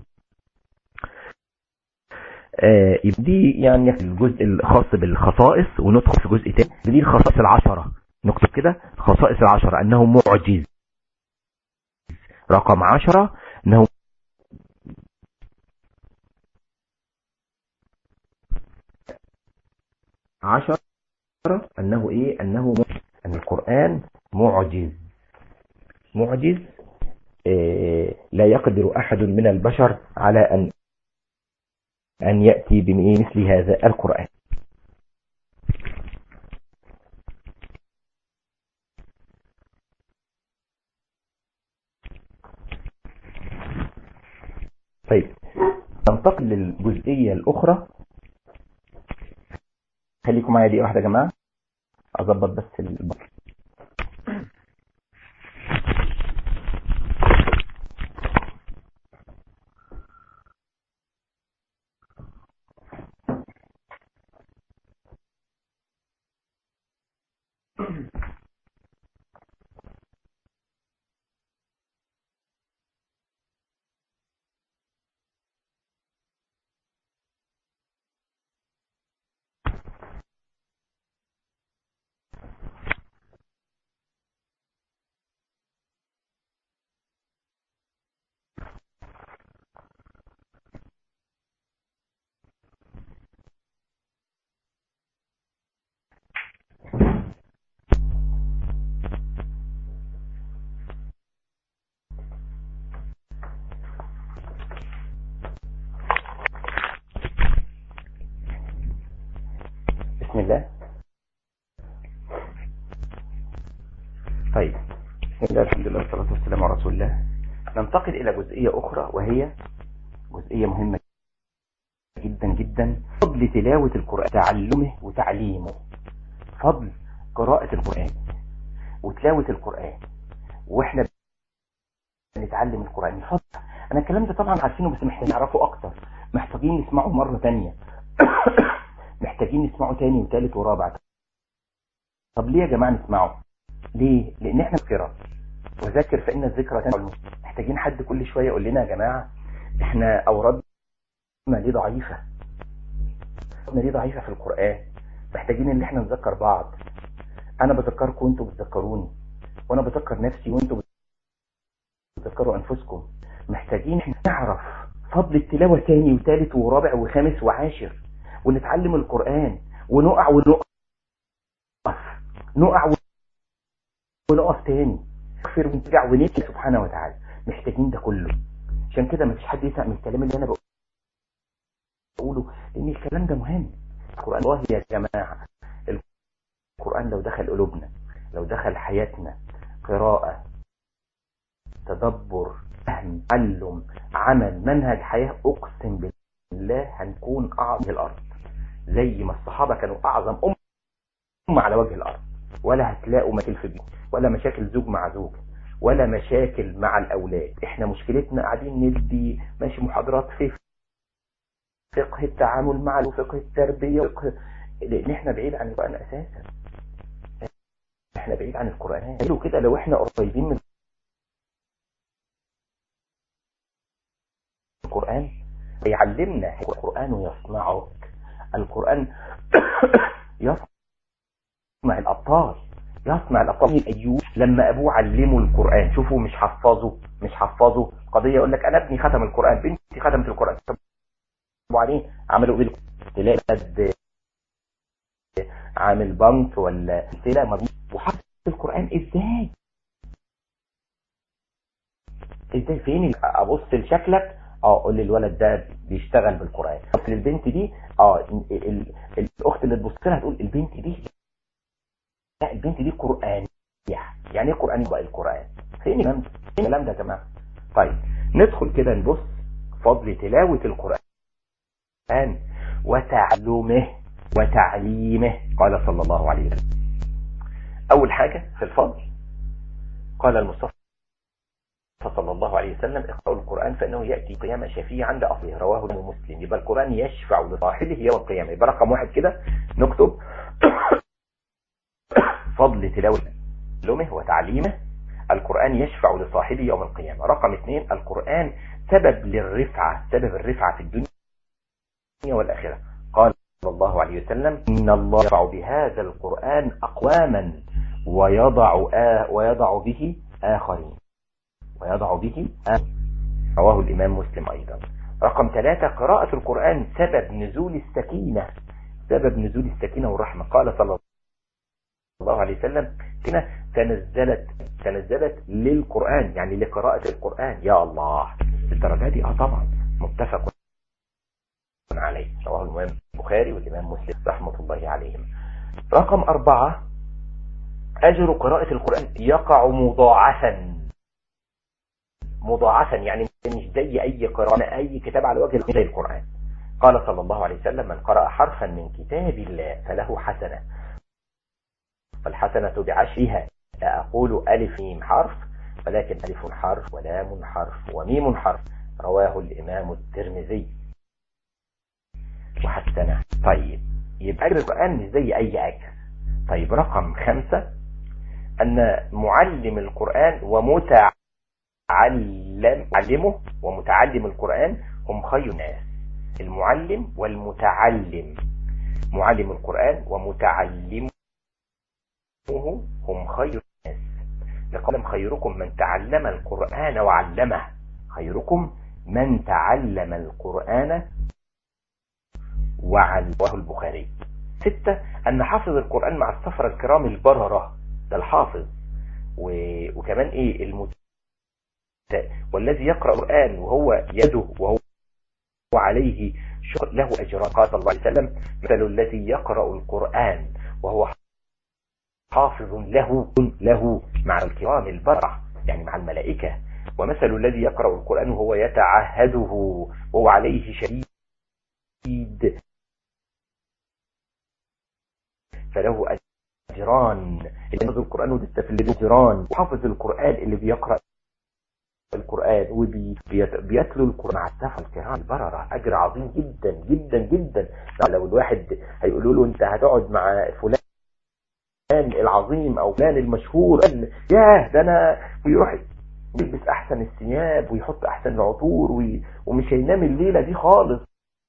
D: آه دي يعني الجزء الخاص بالخصائص وندخل في جزء تاني دي الخصائص العشرة نكتب كده الخصائص العشرة أنه معجز رقم عشرة انه عشرة انه ايه انه ان القرآن معجز معجز إيه لا يقدر احد من البشر على ان ان يأتي بمثل هذا القرآن طيب ننتقل للجزئية الأخرى خليكم معايا دي واحدة يا جماعة أظبط بس البطل بسم الله طيب بسم الله الحمد لله والصلاة والسلام على رسول الله ننتقل إلى جزئية أخرى وهي جزئية مهمة جدا جدا فضل تلاوة القرآن تعلمه وتعليمه فضل قراءة القرآن وتلاوة القرآن واحنا بنتعلم القرآن فضل انا الكلام ده طبعا عارفينه بس محتاجين نعرفه اكتر محتاجين نسمعه مرة تانية محتاجين نسمعه تاني وتالت ورابع طب ليه يا جماعة نسمعه ليه لان احنا فكرة وذاكر فإن الذكرى تنفع محتاجين حد كل شوية يقول لنا يا جماعة احنا اوردنا ليه ضعيفة اوردنا ليه ضعيفة في القرآن محتاجين ان احنا نذكر بعض انا بذكركم وانتوا بتذكروني وانا بذكر نفسي وانتوا بتذكروا انفسكم محتاجين احنا نعرف فضل التلاوة تاني وتالت ورابع وخامس وعاشر ونتعلم القرآن ونقع ونقف نقع ونقف تاني نغفر ونرجع ونبكي سبحانه وتعالى محتاجين ده كله عشان كده مفيش حد يسمع من الكلام اللي انا بقوله لان الكلام ده مهم القرآن والله يا جماعة القرآن لو دخل قلوبنا لو دخل حياتنا قراءة تدبر فهم تعلم عمل منهج حياة اقسم بالله هنكون اعظم الارض زي ما الصحابة كانوا اعظم امة على وجه الارض ولا هتلاقوا مشاكل في البيت ولا مشاكل زوج مع زوج ولا مشاكل مع الاولاد احنا مشكلتنا قاعدين ندي ماشي محاضرات في فقه التعامل مع وفقه التربية وفقه لان احنا بعيد عن القرآن اساسا احنا بعيد عن القرآن قالوا كده لو احنا قريبين من القرآن يعلمنا القرآن يصنعك القرآن يصنع الأبطال يصنع الأبطال أيوب لما أبوه علمه القرآن شوفوا مش حفظه مش حفظه قضية يقول لك أنا ابني ختم القرآن بنتي ختمت القرآن طب وبعدين عملوا ايه تلاقي حد عامل بنك ولا سلة وحفظ القرآن ازاي ازاي فين ابص لشكلك اه قول لي الولد ده بيشتغل بالقرآن طب للبنت دي اه ال... ال... الاخت اللي تبص لها تقول البنت دي لا البنت دي قرآن يعني ايه قرآن بقى القرآن فين الكلام ده فين الكلام ده يا جماعه طيب ندخل كده نبص فضل تلاوة القرآن وتعلمه وتعليمه قال صلى الله عليه وسلم أول حاجة في الفضل قال المصطفى صلى الله عليه وسلم اقرأوا القرآن فإنه يأتي قيامة شفيع عند أصله رواه مسلم يبقى القرآن يشفع لصاحبه يوم القيامة يبقى رقم واحد كده نكتب فضل تلاوة علمه وتعليمه القرآن يشفع لصاحبه يوم القيامة رقم اثنين القرآن سبب للرفعة سبب الرفعة في الدنيا والآخرة قال صلى الله عليه وسلم إن الله يرفع بهذا القرآن أقواما ويضع آه ويضع به آخرين ويضع به آخرين رواه الإمام مسلم أيضا رقم ثلاثة قراءة القرآن سبب نزول السكينة سبب نزول السكينة والرحمة قال صلى الله عليه وسلم سكينة تنزلت تنزلت للقرآن يعني لقراءة القرآن يا الله الدرجة دي اه طبعا متفق عليه رواه الإمام البخاري والإمام مسلم رحمة الله عليهم رقم أربعة أجر قراءة القرآن يقع مضاعفا مضاعفا يعني مش زي أي قراءة أي كتاب على وجه زي القرآن قال صلى الله عليه وسلم من قرأ حرفا من كتاب الله فله حسنة فالحسنة بعشرها لا أقول ألف ميم حرف ولكن ألف حرف ولام حرف وميم حرف رواه الإمام الترمذي وحسنة طيب يبقى أجر القرآن مش زي أي أجر طيب رقم خمسة أن معلم القرآن ومتعلم علمه ومتعلم القرآن هم خير الناس المعلم والمتعلم معلم القرآن ومتعلمه هم خير الناس لقال خيركم من تعلم القرآن وعلمه خيركم من تعلم القرآن وعلمه البخاري ستة أن حافظ القرآن مع السفر الكرام البررة ده الحافظ و... وكمان إيه المت... والذي يقرأ القرآن وهو يده وهو عليه شكر له أجران قال صلى الله عليه وسلم مثل الذي يقرأ القرآن وهو حافظ له له مع الكرام البرع يعني مع الملائكة ومثل الذي يقرأ القرآن وهو يتعهده وهو عليه شديد فله أجران اللي يحفظ القرآن وتستفل أجران وحافظ القرآن اللي بيقرأ القرآن وبيتلو القرآن مع السفر الكرام البررة أجر عظيم جدا جدا جدا لو الواحد هيقولوا له أنت هتقعد مع فلان العظيم أو فلان المشهور ياه ده أنا ويروح يلبس أحسن الثياب ويحط أحسن العطور وي... ومش هينام الليلة دي خالص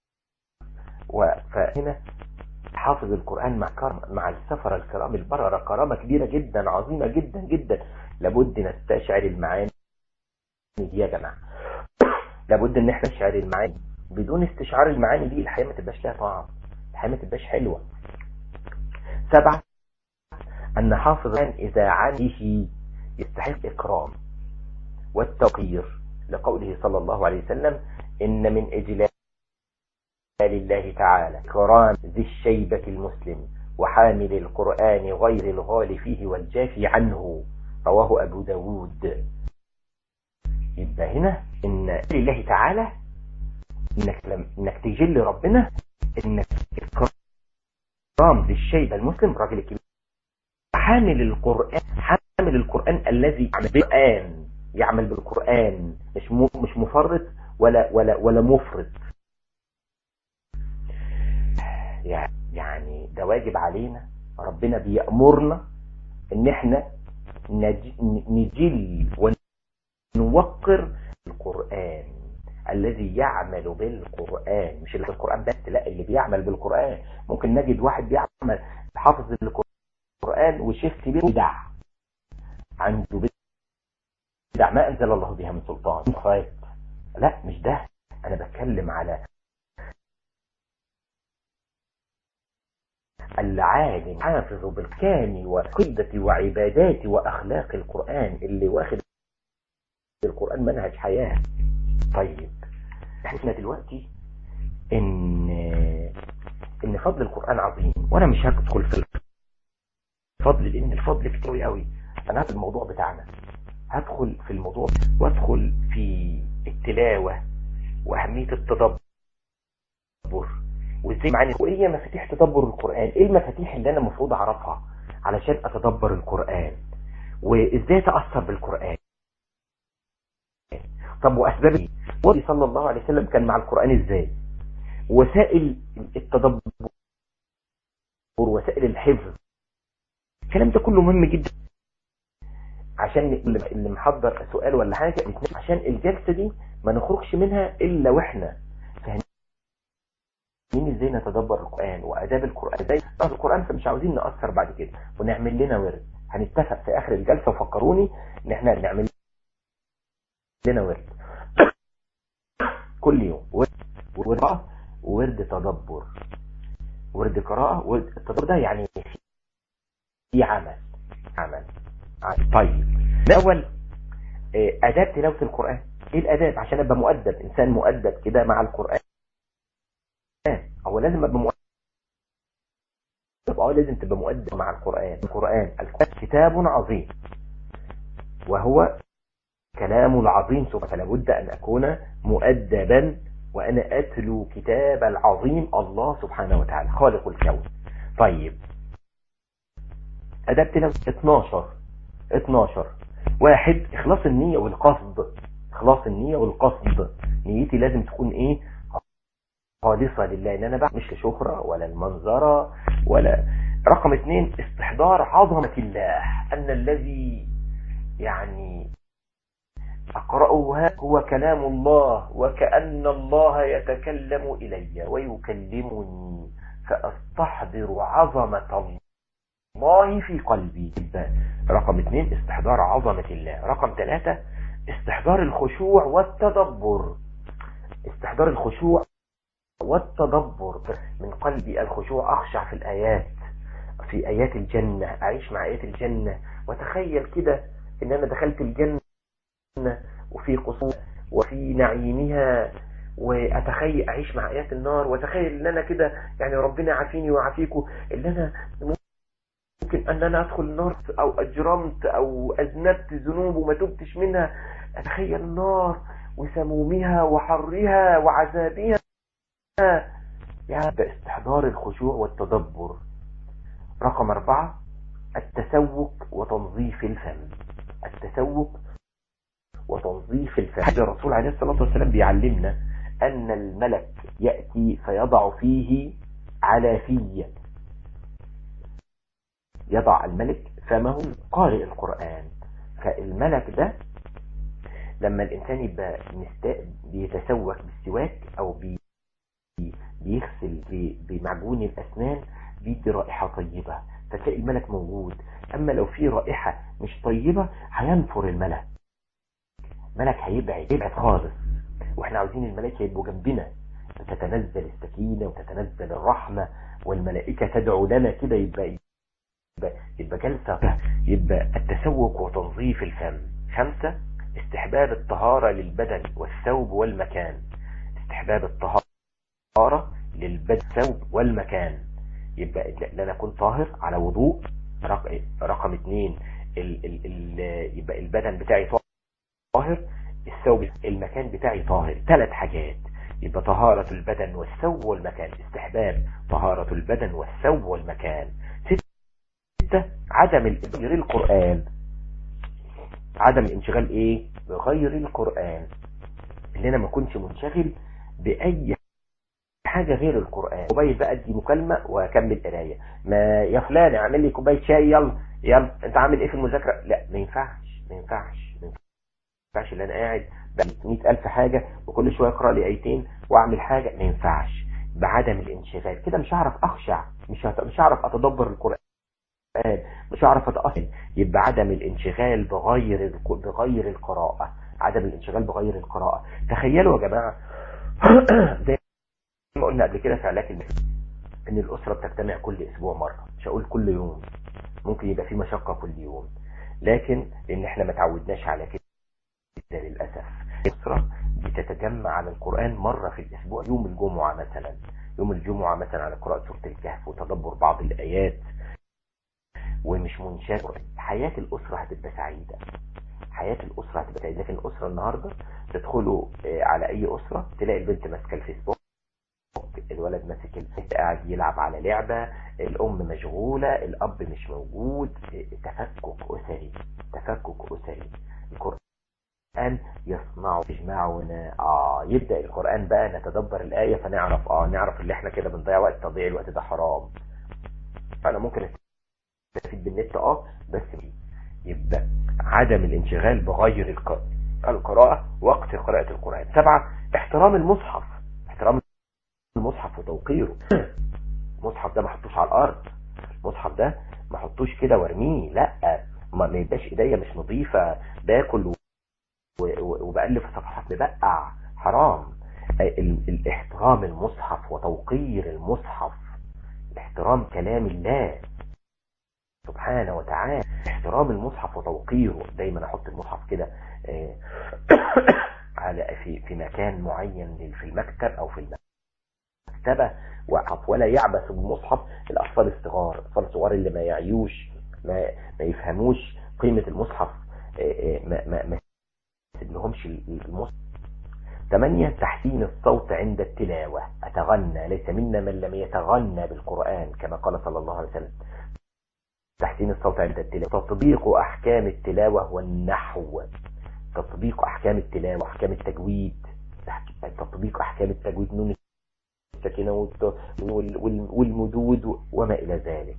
D: فهنا حافظ القرآن مع كرم مع السفر الكرام البررة كرامة كبيرة جدا عظيمة جدا جدا لابد نستشعر المعاني دي يا جماعة لابد ان احنا نستشعر المعاني بدون استشعار المعاني دي الحياة ما تبقاش لها طعم الحياة ما تبقاش حلوة سبعة ان حافظ اذا عنه يستحق اكرام والتوقير لقوله صلى الله عليه وسلم ان من اجلال الله تعالى كرام ذي الشيبة المسلم وحامل القرآن غير الغال فيه والجافي عنه رواه أبو داود يبقى هنا إن لله تعالى إنك, لم إنك تجل ربنا إنك كرام ذي الشيبة المسلم راجل الكبير حامل القرآن حامل القرآن الذي يعمل بالقرآن يعمل بالقرآن مش مش مفرط ولا ولا ولا مفرط يعني ده واجب علينا ربنا بيأمرنا ان احنا نجل ونوقر القرآن الذي يعمل بالقرآن مش اللي بالقرآن بس لا اللي بيعمل بالقرآن ممكن نجد واحد بيعمل حافظ القرآن وشيخ كبير بدع عنده بدع ما أنزل الله بها من سلطان لا مش ده أنا بتكلم على العالم حافظ بالكامل وقدة وعبادات وأخلاق القرآن اللي واخد القرآن منهج حياة طيب احنا دلوقتي ان ان فضل القرآن عظيم وانا مش هدخل في الفضل لان الفضل كتير قوي انا هدخل الموضوع بتاعنا هدخل في الموضوع وادخل في التلاوة واهمية التدبر وازاي معاني وايه مفاتيح تدبر القرآن ايه المفاتيح اللي انا المفروض اعرفها علشان اتدبر القرآن وازاي اتأثر بالقرآن طب واسباب ايه النبي صلى الله عليه وسلم كان مع القرآن ازاي وسائل التدبر وسائل الحفظ الكلام ده كله مهم جدا عشان اللي محضر سؤال ولا حاجة عشان الجلسة دي ما نخرجش منها الا واحنا فاهمين ازاي نتدبر القرآن واداب القرآن ازاي القرآن فمش عاوزين نأثر بعد كده ونعمل لنا ورد هنتفق في اخر الجلسة وفكروني ان احنا نعمل لنا ورد كل يوم ورد قراءة وورد تدبر ورد قراءة ورد التدبر ده يعني في عمل عمل طيب الاول اداب تلاوة القرآن ايه الاداب عشان ابقى مؤدب انسان مؤدب كده مع القرآن هو لازم ابقى مؤدب اه لازم تبقى مؤدب مع القرآن القرآن القرآن كتاب عظيم وهو كلام العظيم سبحانه فلا بد أن أكون مؤدبا وأنا أتلو كتاب العظيم الله سبحانه وتعالى خالق الكون طيب أدبت له 12 12 واحد إخلاص النية والقصد إخلاص النية والقصد نيتي لازم تكون إيه خالصة لله إن أنا بقى مش لشهرة ولا المنظرة ولا رقم اثنين استحضار عظمة الله أن الذي يعني أقرأه هو كلام الله وكأن الله يتكلم إلي ويكلمني فأستحضر عظمة الله في قلبي رقم اثنين استحضار عظمة الله رقم ثلاثة استحضار الخشوع والتدبر استحضار الخشوع والتدبر من قلبي الخشوع أخشع في الآيات في آيات الجنة أعيش مع آيات الجنة وتخيل كده إن أنا دخلت الجنة وفي قصور وفي نعيمها وأتخيل أعيش مع آيات النار وأتخيل إن أنا كده يعني ربنا عافيني وعافيكم إن أنا ممكن
E: يمكن ان انا ادخل النار او اجرمت او اذنبت ذنوب وما تبتش منها اتخيل النار وسمومها وحرها وعذابها يعني استحضار الخشوع والتدبر رقم أربعة التسوق وتنظيف الفم التسوق وتنظيف الفم الرسول عليه الصلاة والسلام بيعلمنا أن الملك يأتي فيضع فيه على فيه يضع الملك فمه قارئ القرآن فالملك ده لما الإنسان يبقى بيتسوق بالسواك أو بي بيغسل بمعجون الأسنان بيدي رائحة طيبة فتلاقي الملك موجود أما لو في رائحة مش طيبة هينفر الملك ملك هيبعد يبعد خالص واحنا عاوزين الملائكة يبقوا جنبنا تتنزل السكينة وتتنزل الرحمة والملائكة تدعو لنا كده يبقى يبقى, يبقى جلسة يبقى التسوق وتنظيف الفم خمسة استحباب الطهارة للبدن والثوب والمكان استحباب الطهارة للبدن والثوب والمكان يبقى ان انا اكون طاهر على وضوء رقم اتنين ال ال ال يبقى البدن بتاعي طاهر الثوب المكان بتاعي طاهر ثلاث حاجات يبقى طهارة البدن والثوب والمكان استحباب طهارة البدن والثوب والمكان ستة عدم غير القرآن عدم الانشغال ايه بغير القرآن ان انا ما كنتش منشغل باي حاجة غير القرآن كوبايه بقى ادي مكالمة واكمل قرايه ما يا فلان اعمل لي كوبايه شاي يلا يلا انت عامل ايه في المذاكرة لا ما ينفعش ما ينفعش ما ينفعش اللي انا قاعد ب ألف حاجة وكل شوية اقرا لي ايتين واعمل حاجة ما ينفعش بعدم الانشغال كده مش هعرف اخشع مش مش هعرف اتدبر القرآن مش هعرف اتأصل يبقى عدم الانشغال بغير بغير القراءة عدم الانشغال بغير القراءة تخيلوا يا جماعة زي ما قلنا قبل كده في علاج المثل ان الاسرة بتجتمع كل اسبوع مرة مش هقول كل يوم ممكن يبقى في مشقة كل يوم لكن لان احنا ما تعودناش على كده للأسف الاسرة بتتجمع على القرآن مرة في الاسبوع يوم الجمعة مثلا يوم الجمعة مثلا على قراءة سورة الكهف وتدبر بعض الآيات ومش منشغل حياة الأسرة هتبقى سعيدة حياة الأسرة هتبقى سعيدة لكن الأسرة النهاردة تدخلوا على أي أسرة تلاقي البنت ماسكة الفيسبوك الولد ماسك الفيسبوك قاعد يلعب على لعبة الأم مشغولة الأب مش موجود تفكك أسري تفكك أسري القرآن يصنع يجمعنا آه يبدأ القرآن بقى نتدبر الآية فنعرف آه نعرف اللي احنا كده بنضيع وقت تضيع الوقت ده حرام فأنا ممكن استفيد بالنت اه بس يبقى عدم الانشغال بغير القراءة وقت قراءة القرآن سبعة احترام المصحف احترام المصحف وتوقيره المصحف ده ما حطوش على الارض المصحف ده ما حطوش كده وارميه لا ما يبقاش ايديا مش نظيفة باكل وبألف صفحات مبقع حرام الاحترام المصحف وتوقير المصحف احترام كلام الله سبحانه وتعالى احترام المصحف وتوقيره دايما احط المصحف كده على في في مكان معين في المكتب او في المكتبه وقف ولا يعبث بالمصحف الاطفال الصغار الاطفال الصغار اللي ما يعيوش ما, ما يفهموش قيمه المصحف ما ما ما لهمش المصحف ثمانية تحسين الصوت عند التلاوة أتغنى ليس منا من لم يتغنى بالقرآن كما قال صلى الله عليه وسلم تحسين الصوت عند التلاوة تطبيق أحكام التلاوة والنحو تطبيق أحكام التلاوة أحكام التجويد تطبيق أحكام التجويد نون السكينة والمدود وما إلى ذلك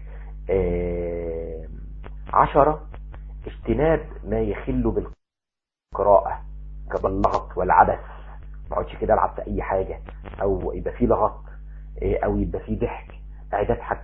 E: عشرة اجتناب ما يخل بالقراءة كاللغط والعبث ما اقعدش كده العب في اي حاجة او يبقى فيه لغط او يبقى فيه ضحك قاعد اضحك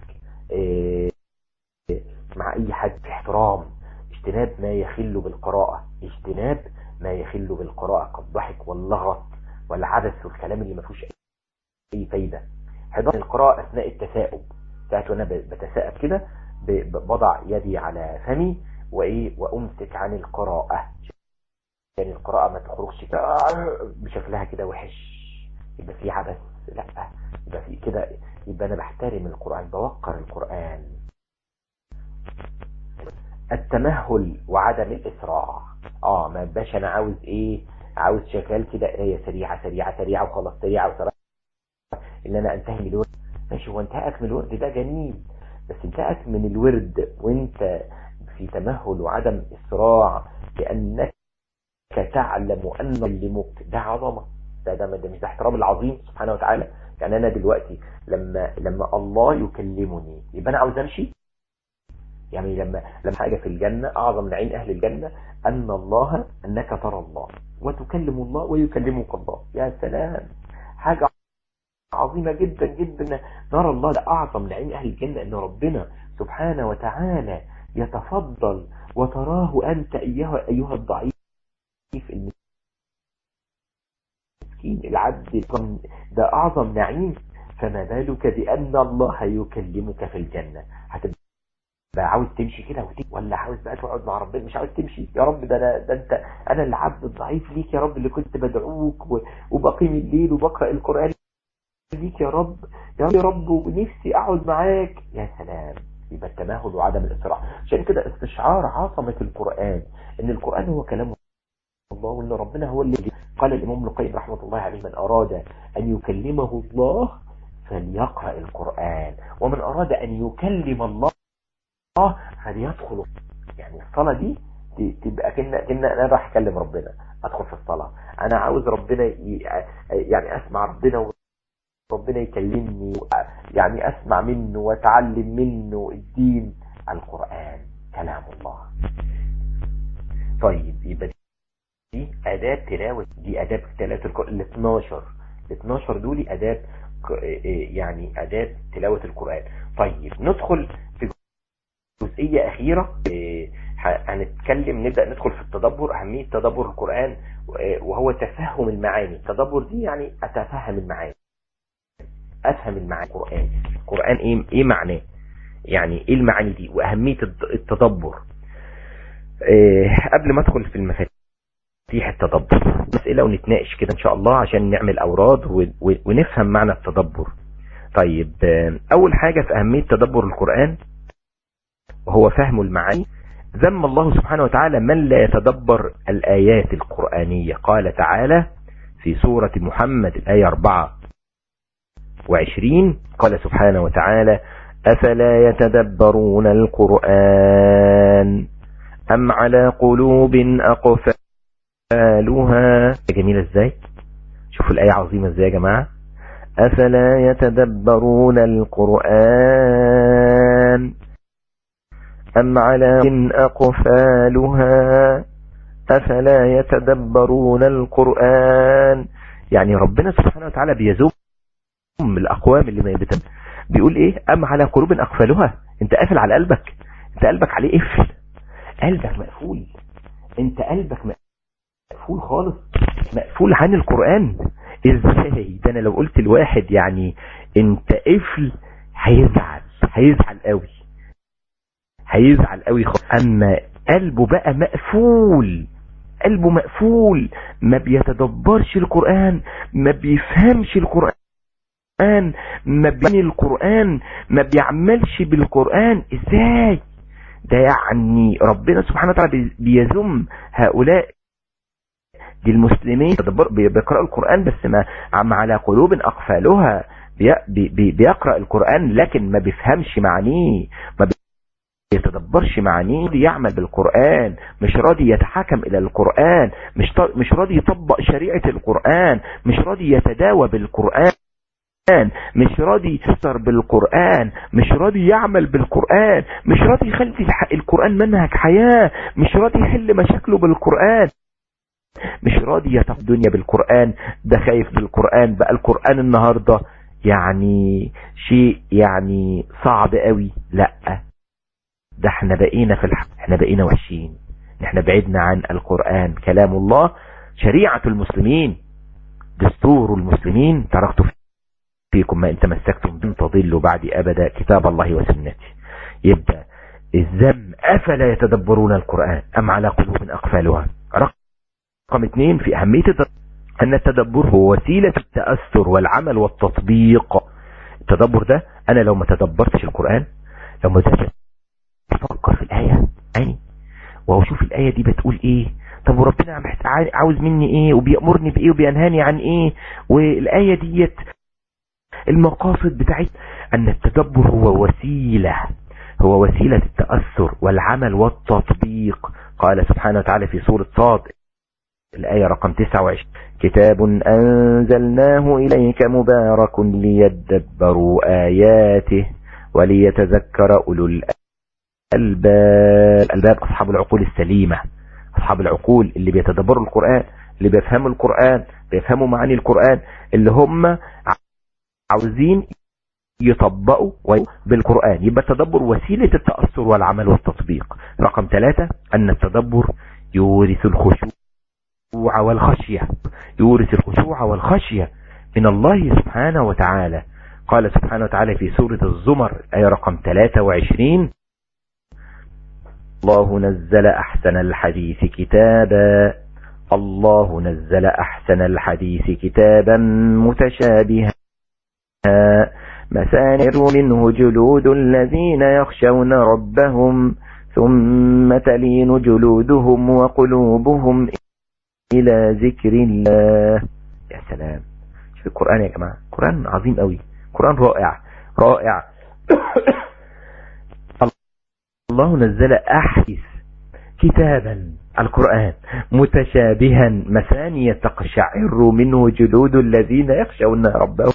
E: مع اي حد في احترام اجتناب ما يخل بالقراءة اجتناب ما يخل بالقراءة كالضحك واللغط والعبث والكلام اللي ما فيهوش اي فايدة حضار القراءة اثناء التثاؤب ساعة وانا بتثاءب كده بضع يدي على فمي وايه وامسك عن القراءة يعني القراءة ما تخرجش بشكلها كده وحش يبقى في عبث لا يبقى في كده يبقى انا بحترم القرآن بوقر القرآن التمهل وعدم الاسراع اه ما يبقاش انا عاوز ايه عاوز شغال كده قرايه سريعه سريعه سريعه وخلاص سريعه وسريعه ان انا انتهي من الورد ماشي هو انتهاك من الورد ده جميل بس انتهاك من الورد وانت في تمهل وعدم اسراع لانك تعلم ان يكلمك ده عظمه ده ده, ده مش ده احترام العظيم سبحانه وتعالى يعني انا دلوقتي لما لما الله يكلمني يبقى انا عاوز امشي يعني لما لما حاجه في الجنه اعظم نعيم اهل الجنه ان الله انك ترى الله وتكلم الله ويكلمك الله يا سلام حاجه عظيمه جدا جدا نرى الله ده اعظم نعيم اهل الجنه ان ربنا سبحانه وتعالى يتفضل وتراه انت ايها ايها الضعيف المسكين العبد ده اعظم نعيم فما بالك بان الله يكلمك في الجنه هتبقى عاوز تمشي كده وتيجي ولا عاوز بقى تقعد مع ربنا مش عاوز تمشي يا رب ده انا ده انت انا العبد الضعيف ليك يا رب اللي كنت بدعوك وبقيم الليل وبقرا القران ليك يا رب يا رب يا رب ونفسي اقعد معاك يا سلام يبقى التمهل وعدم الاسراع عشان كده استشعار عظمه القران ان القران هو كلام الله وان ربنا هو اللي قال الامام ابن القيم رحمه الله عليه من اراد ان يكلمه الله فليقرا القران ومن اراد ان يكلم الله فليدخل يعني الصلاه دي تبقى كنا كنا انا راح اكلم ربنا ادخل في الصلاه انا عاوز ربنا يعني اسمع ربنا ربنا يكلمني يعني اسمع منه واتعلم منه الدين القرآن كلام الله طيب يبقى دي اداب تلاوة دي اداب تلاوة القرآن ال 12 ال 12 دول اداب يعني اداب تلاوة القرآن طيب ندخل في جزئية اخيرة هنتكلم نبدأ ندخل في التدبر اهمية تدبر القرآن وهو تفهم المعاني التدبر دي يعني اتفهم المعاني افهم المعاني القرآن القرآن ايه, إيه معناه يعني ايه المعاني دي واهمية التدبر إيه قبل ما ادخل في المفاتيح التدبر مسألة ونتناقش كده ان شاء الله عشان نعمل اوراد ونفهم معنى التدبر طيب اول حاجة في اهمية تدبر القرآن وهو فهم المعاني ذم الله سبحانه وتعالى من لا يتدبر الآيات القرآنية قال تعالى في سورة محمد الآية 4 وعشرين قال سبحانه وتعالى أفلا يتدبرون القرآن أم على قلوب أقفالها جميلة ازاي شوفوا الآية عظيمة ازاي يا جماعة أفلا يتدبرون القرآن أم على أقفالها أفلا يتدبرون القرآن يعني ربنا سبحانه وتعالى بيزوم الأقوام اللي ما يبتم بيقول ايه أم على قلوب أقفالها انت قافل على قلبك انت قلبك عليه قفل قلبك مقفول انت قلبك مقفول خالص مقفول عن القرآن ازاي ده انا لو قلت الواحد يعني انت قفل هيزعل هيزعل قوي هيزعل قوي خالص اما قلبه بقى مقفول قلبه مقفول ما بيتدبرش القرآن ما بيفهمش القرآن القرآن ما بيعني القرآن ما بيعملش بالقرآن ازاي ده يعني ربنا سبحانه وتعالى بيذم هؤلاء دي المسلمين بيقرأوا القرآن بس ما عم على قلوب أقفالها بي بي بيقرأ القرآن لكن ما بيفهمش معانيه ما يتدبرش معانيه يعمل بالقرآن مش راضي يتحكم إلى القرآن مش مش راضي يطبق شريعة القرآن مش راضي يتداوى بالقرآن مش راضي يفسر بالقرآن مش راضي يعمل بالقرآن مش راضي يخلي القرآن منهج حياة مش راضي يحل مشاكله بالقرآن مش راضي يتقى الدنيا بالقرآن ده خايف بالقرآن بقى القرآن النهاردة يعني شيء يعني صعب قوي لا ده احنا بقينا في الحق احنا بقينا وحشين احنا بعدنا عن القرآن كلام الله شريعة المسلمين دستور المسلمين تركت فيكم ما ان تمسكتم بهم تضلوا بعد ابدا كتاب الله وسنتي يبقى الذم افلا يتدبرون القرآن ام على قلوب اقفالها رقم اثنين في اهمية ان التدبر هو وسيلة التأثر والعمل والتطبيق التدبر ده انا لو ما تدبرتش القرآن لو ما فكر الآية يعني وهو شوف الآية دي بتقول ايه طب وربنا عاوز مني ايه وبيأمرني بايه وبينهاني عن ايه والآية ديت المقاصد بتاعت ان التدبر هو وسيلة هو وسيلة التأثر والعمل والتطبيق قال سبحانه وتعالى في سورة صاد الآية رقم 29 كتاب أنزلناه إليك مبارك ليدبروا آياته وليتذكر أولو الألباب الألباب أصحاب العقول السليمة أصحاب العقول اللي بيتدبروا القرآن اللي بيفهموا القرآن بيفهموا معاني القرآن اللي هم عاوزين يطبقوا بالقرآن يبقى التدبر وسيلة التأثر والعمل والتطبيق رقم ثلاثة أن التدبر يورث الخشوع والخشية يورث الخشوع والخشية من الله سبحانه وتعالى قال سبحانه وتعالى في سورة الزمر آية رقم 23 الله نزل أحسن الحديث كتابا الله نزل أحسن الحديث كتابا متشابها مسانر منه جلود الذين يخشون ربهم ثم تلين جلودهم وقلوبهم إلى ذكر الله يا سلام شوف القرآن يا جماعة قرآن عظيم قوي قرآن رائع رائع الله نزل أحدث كتابا القرآن متشابها مثانية تقشعر منه جلود الذين يخشون ربهم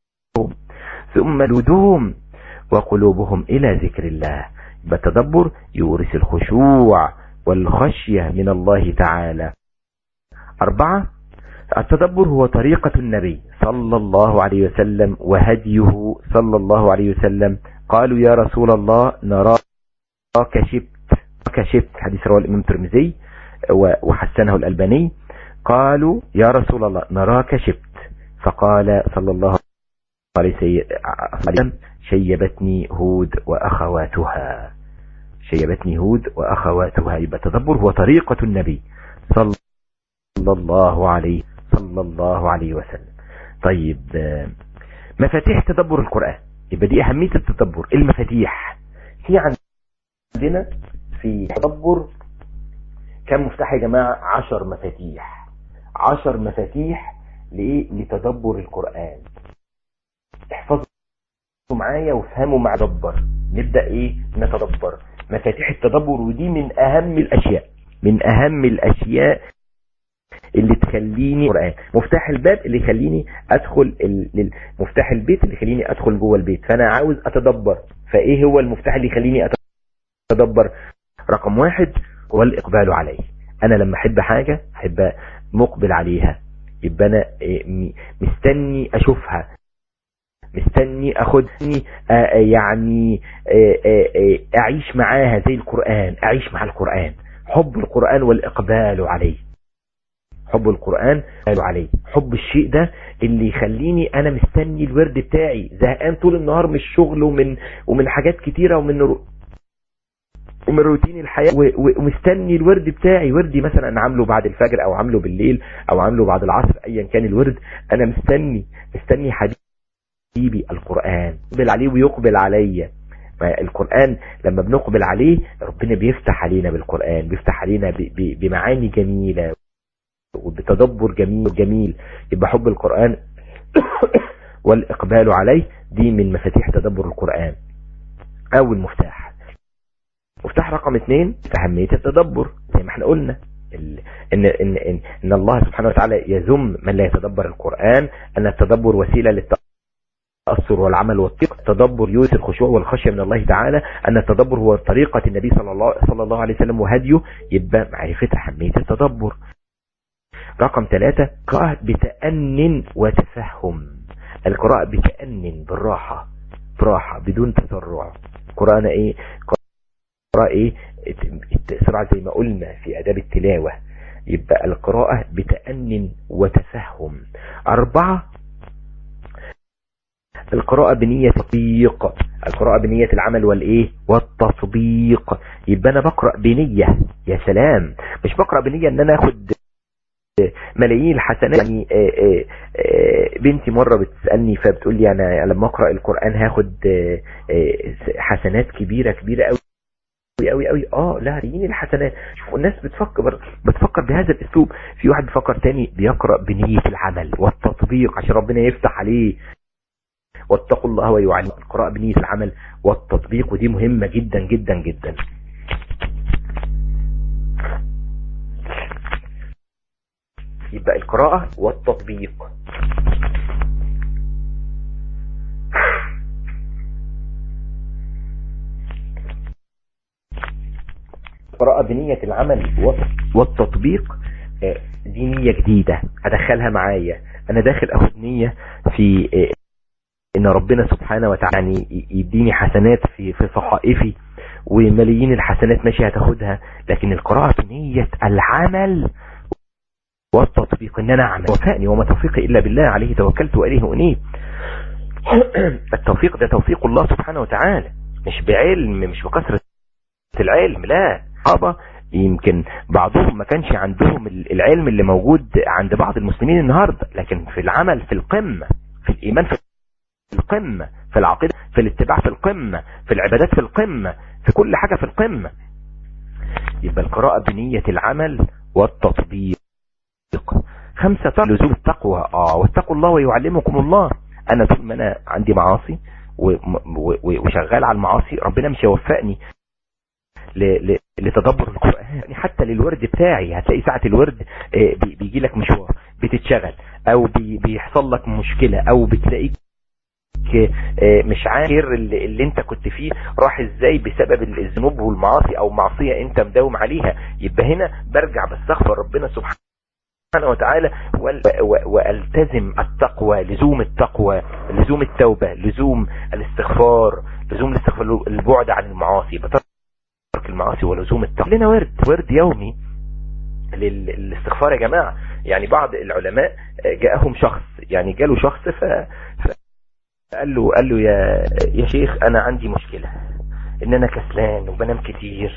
E: ثم لدوم وقلوبهم إلى ذكر الله بالتدبر يورث الخشوع والخشية من الله تعالى أربعة التدبر هو طريقة النبي صلى الله عليه وسلم وهديه صلى الله عليه وسلم قالوا يا رسول الله نراك شبت كشبت حديث رواه الإمام الترمذي وحسنه الألباني قالوا يا رسول الله نراك شبت فقال صلى الله عليه وسلم شيبتني هود وأخواتها شيبتني هود وأخواتها يبقى التدبر هو طريقة النبي صلى الله عليه صلى الله عليه وسلم طيب مفاتيح تدبر القرآن يبقى دي أهمية التدبر المفاتيح في عندنا في تدبر كم مفتاح يا جماعة عشر مفاتيح عشر مفاتيح لإيه لتدبر القرآن احفظوا معايا وافهموا مع دبر نبدأ ايه نتدبر مفاتيح التدبر ودي من اهم الاشياء من اهم الاشياء اللي تخليني قرآن مفتاح الباب اللي يخليني ادخل ال... مفتاح البيت اللي يخليني ادخل جوه البيت فانا عاوز اتدبر فايه هو المفتاح اللي يخليني اتدبر رقم واحد هو الاقبال عليه انا لما احب حاجة احب مقبل عليها يبقى انا مستني اشوفها مستني اخدني يعني اعيش معاها زي القرآن اعيش مع القرآن حب القرآن والاقبال عليه حب القرآن قالوا عليه حب الشيء ده اللي يخليني انا مستني الورد بتاعي زهقان طول النهار من الشغل ومن ومن حاجات كتيرة ومن ومن روتين الحياة ومستني الورد بتاعي وردي مثلا عامله بعد الفجر او عامله بالليل او عامله بعد العصر ايا كان الورد انا مستني مستني حبيبي القرآن يقبل عليه ويقبل عليا القرآن لما بنقبل عليه ربنا بيفتح علينا بالقرآن بيفتح علينا بمعاني جميلة وبتدبر جميل جميل يبقى حب القرآن والإقبال عليه دي من مفاتيح تدبر القرآن أول مفتاح مفتاح رقم اثنين أهمية التدبر زي ما احنا قلنا إن, إن, إن, إن الله سبحانه وتعالى يذم من لا يتدبر القرآن أن التدبر وسيلة للتأثر والعمل والتقى التدبر يورث الخشوع والخشية من الله تعالى أن التدبر هو طريقة النبي صلى الله, صلى الله عليه وسلم وهديه يبقى معرفة أهمية التدبر رقم ثلاثة قراءة بتأن وتفهم القراءة بتأن بالراحة براحة بدون تسرع قراءة ايه قراءة ايه سرعة زي ما قلنا في اداب التلاوة يبقى القراءة بتأن وتفهم اربعة القراءة بنية تطبيق القراءة بنية العمل والايه والتطبيق يبقى انا بقرأ بنية يا سلام مش بقرأ بنية ان انا اخد ملايين الحسنات يعني آآ آآ بنتي مرة بتسألني فبتقول لي انا لما اقرأ القرآن هاخد حسنات كبيرة كبيرة قوي قوي قوي اه لا هديني الحسنات شوفوا الناس بتفكر بتفكر بهذا الاسلوب في واحد بيفكر تاني بيقرا بنيه العمل والتطبيق عشان ربنا يفتح عليه واتقوا الله ويعلم القراءه بنيه العمل والتطبيق ودي مهمه جدا جدا جدا يبقى القراءه والتطبيق قراءة بنية العمل والتطبيق دي نية جديدة ادخلها معايا انا داخل اخد نية في ان ربنا سبحانه وتعالى يعني يديني حسنات في في صحائفي وملايين الحسنات ماشي هتاخدها لكن القراءة بنية العمل والتطبيق ان انا اعمل وفقني وما توفيقي الا بالله عليه توكلت واليه انيب التوفيق ده توفيق الله سبحانه وتعالى مش بعلم مش بكثرة العلم لا الصحابة يمكن بعضهم ما كانش عندهم العلم اللي موجود عند بعض المسلمين النهاردة لكن في العمل في القمة في الإيمان في القمة في العقيدة في الاتباع في القمة في العبادات في القمة في كل حاجة في القمة يبقى القراءة بنية العمل والتطبيق خمسة لزوم التقوى اه واتقوا الله ويعلمكم الله انا طول ما انا عندي معاصي وشغال على المعاصي ربنا مش هيوفقني لتدبر القرآن يعني حتى للورد بتاعي هتلاقي ساعة الورد بيجي لك مشوار بتتشغل او بيحصل لك مشكلة او بتلاقيك مش عارف اللي انت كنت فيه راح ازاي بسبب الذنوب والمعاصي او معصية انت مداوم عليها يبقى هنا برجع بستغفر ربنا سبحانه وتعالى والتزم التقوى لزوم التقوى لزوم التوبة لزوم الاستغفار لزوم الاستغفار البعد عن المعاصي ترك المعاصي ولزوم التقوى لنا ورد ورد يومي للاستغفار يا جماعة يعني بعض العلماء جاءهم شخص يعني جاله شخص ف... قال له قال له يا يا شيخ انا عندي مشكلة ان انا كسلان وبنام كتير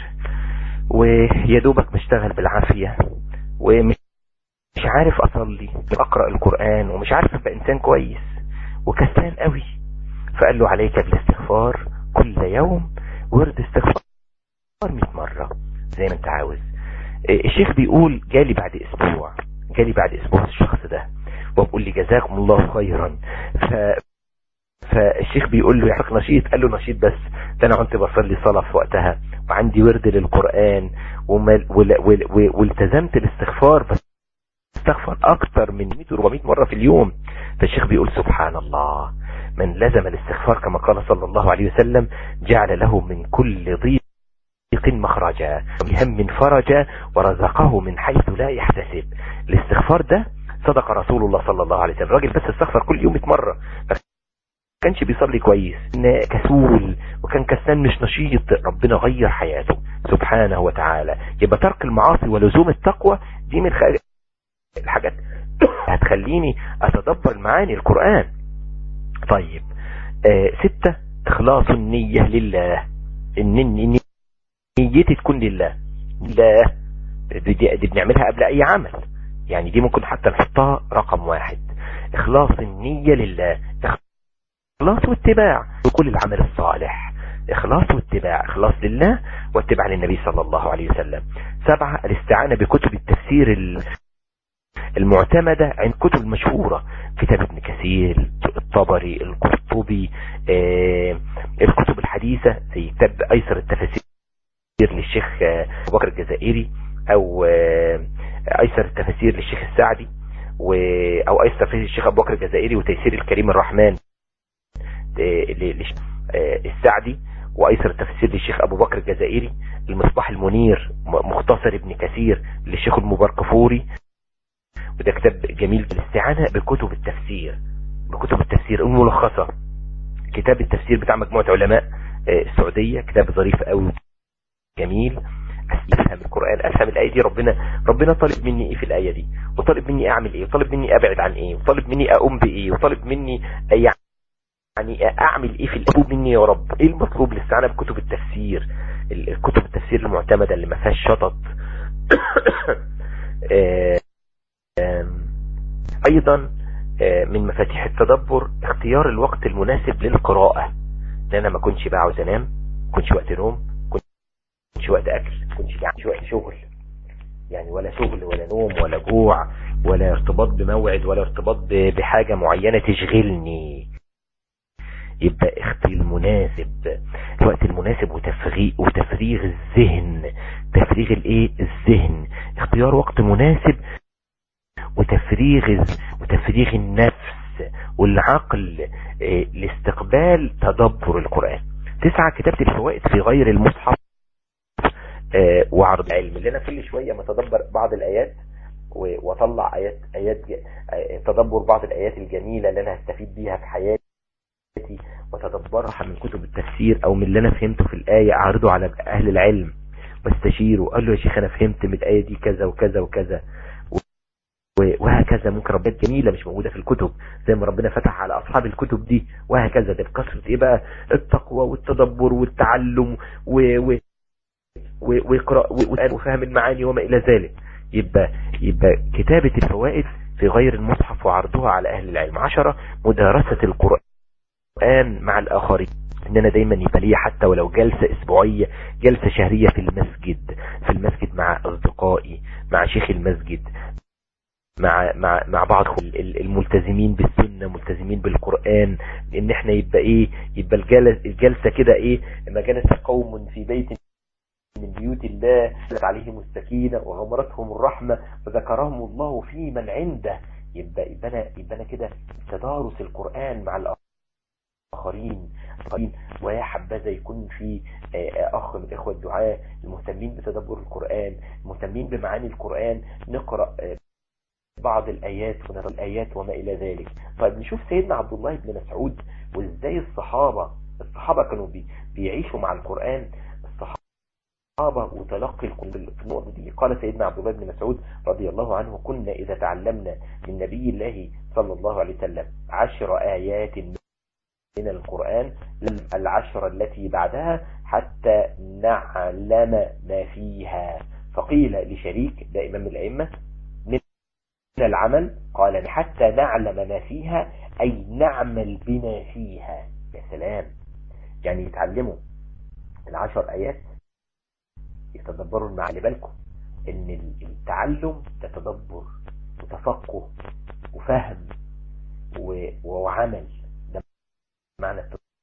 E: ويا دوبك مشتغل بالعافية ومش مش عارف اصلي اقرأ القرآن ومش عارف ابقى انسان كويس وكسلان قوي فقال له عليك بالاستغفار كل يوم ورد استغفار 100 مرة زي ما انت عاوز الشيخ بيقول جالي بعد اسبوع جالي بعد اسبوع الشخص ده وبقول لي جزاكم الله خيرا ف فالشيخ بيقول له يا نشيط قال له نشيط بس ده انا كنت بصلي صلاة في وقتها وعندي ورد للقرآن ومل... وال... وال... وال... والتزمت الاستغفار بس استغفر اكتر من 100 و400 مرة في اليوم فالشيخ بيقول سبحان الله من لزم الاستغفار كما قال صلى الله عليه وسلم جعل له من كل ضيق مخرجا بهم فرجا ورزقه من حيث لا يحتسب الاستغفار ده صدق رسول الله صلى الله عليه وسلم الراجل بس استغفر كل يوم 100 مرة كانش بيصلي كويس كسول وكان كسلان مش نشيط ربنا غير حياته سبحانه وتعالى يبقى ترك المعاصي ولزوم التقوى دي من الحاجات هتخليني اتدبر معاني القرآن طيب آه ستة اخلاص النية لله ان نيتي تكون لله لا دي, دي بنعملها قبل اي عمل يعني دي ممكن حتى نحطها رقم واحد اخلاص النية لله اخلاص واتباع كل العمل الصالح اخلاص واتباع اخلاص لله واتباع للنبي صلى الله عليه وسلم سبعة الاستعانة بكتب التفسير المعتمدة عن كتب المشهورة كتاب ابن كثير الطبري القرطبي آه الكتب الحديثة زي كتاب ايسر التفاسير للشيخ ابو بكر الجزائري او آه ايسر التفاسير للشيخ السعدي و او ايسر تفاسير للشيخ ابو بكر الجزائري وتيسير الكريم الرحمن السعدي وايسر التفسير للشيخ ابو بكر الجزائري المصباح المنير مختصر ابن كثير للشيخ المباركفوري وده كتاب جميل بالاستعانة بكتب التفسير بكتب التفسير الملخصة كتاب التفسير بتاع مجموعة علماء السعودية كتاب ظريف قوي جميل افهم القرآن افهم الآية دي ربنا ربنا طالب مني ايه في الآية دي وطالب مني اعمل ايه وطالب مني ابعد عن ايه وطالب مني اقوم بايه وطالب مني يعني يعني اعمل ايه في المطلوب مني يا رب ايه المطلوب الاستعانة بكتب التفسير الكتب التفسير المعتمدة اللي ما فيهاش شطط ايضا من مفاتيح التدبر اختيار الوقت المناسب للقراءة ان انا ما كنتش بعاوز انام ما كنتش وقت نوم يكونش وقت اكل ما يكونش يعني وقت شغل يعني ولا شغل ولا نوم ولا جوع ولا ارتباط بموعد ولا ارتباط بحاجة معينة تشغلني يبقى اختي المناسب الوقت المناسب وتفريغ وتفريغ الذهن تفريغ الايه الذهن اختيار وقت مناسب وتفريغ وتفريغ النفس والعقل اه لاستقبال تدبر القرآن تسعة كتابة الفوائد في غير المصحف اه وعرض العلم اللي انا كل شوية متدبر بعض الايات واطلع ايات ايات اه تدبر بعض الايات الجميلة اللي انا هستفيد بيها في حياتي وتدبرها من كتب التفسير او من اللي انا فهمته في الآية اعرضه على اهل العلم واستشيره قال له يا شيخ انا فهمت من الآية دي كذا وكذا وكذا وهكذا ممكن ربات جميلة مش موجودة في الكتب زي ما ربنا فتح على أصحاب الكتب دي وهكذا ده بكثرة إيه بقى التقوى والتدبر والتعلم و... و... ويقرأ وفهم المعاني وما إلى ذلك يبقى يبقى كتابة الفوائد في غير المصحف وعرضها على أهل العلم عشرة مدارسة القرآن مع الآخرين ان انا دايما يبقى لي حتى ولو جلسة اسبوعية جلسة شهرية في المسجد في المسجد مع اصدقائي مع شيخ المسجد مع مع مع بعض الملتزمين بالسنة ملتزمين بالقرآن ان احنا يبقى ايه يبقى الجلسة, الجلسة كده ايه ما جلس قوم في بيت من بيوت الله عليهم السكينة وغمرتهم الرحمة وذكرهم الله في من عنده يبقى يبقى انا يبقى انا كده تدارس القرآن مع الآخرين ويا حبذا يكون في اخ من اخوة الدعاء المهتمين بتدبر القرآن المهتمين بمعاني القرآن نقرأ بعض الآيات ونرى الآيات وما إلى ذلك طيب نشوف سيدنا عبد الله بن مسعود وإزاي الصحابة الصحابة كانوا بي بيعيشوا مع القرآن الصحابة وتلقي في النقطة دي قال سيدنا عبد الله بن مسعود رضي الله عنه كنا إذا تعلمنا من نبي الله صلى الله عليه وسلم عشر آيات من القرآن العشر التي بعدها حتى نعلم ما فيها فقيل لشريك ده إمام الأئمة من العمل قال حتى نعلم ما فيها أي نعمل بما فيها يا سلام يعني يتعلموا العشر آيات يتدبروا المعنى بالكم ان التعلم ده تدبر وتفقه وفهم وعمل ده معنى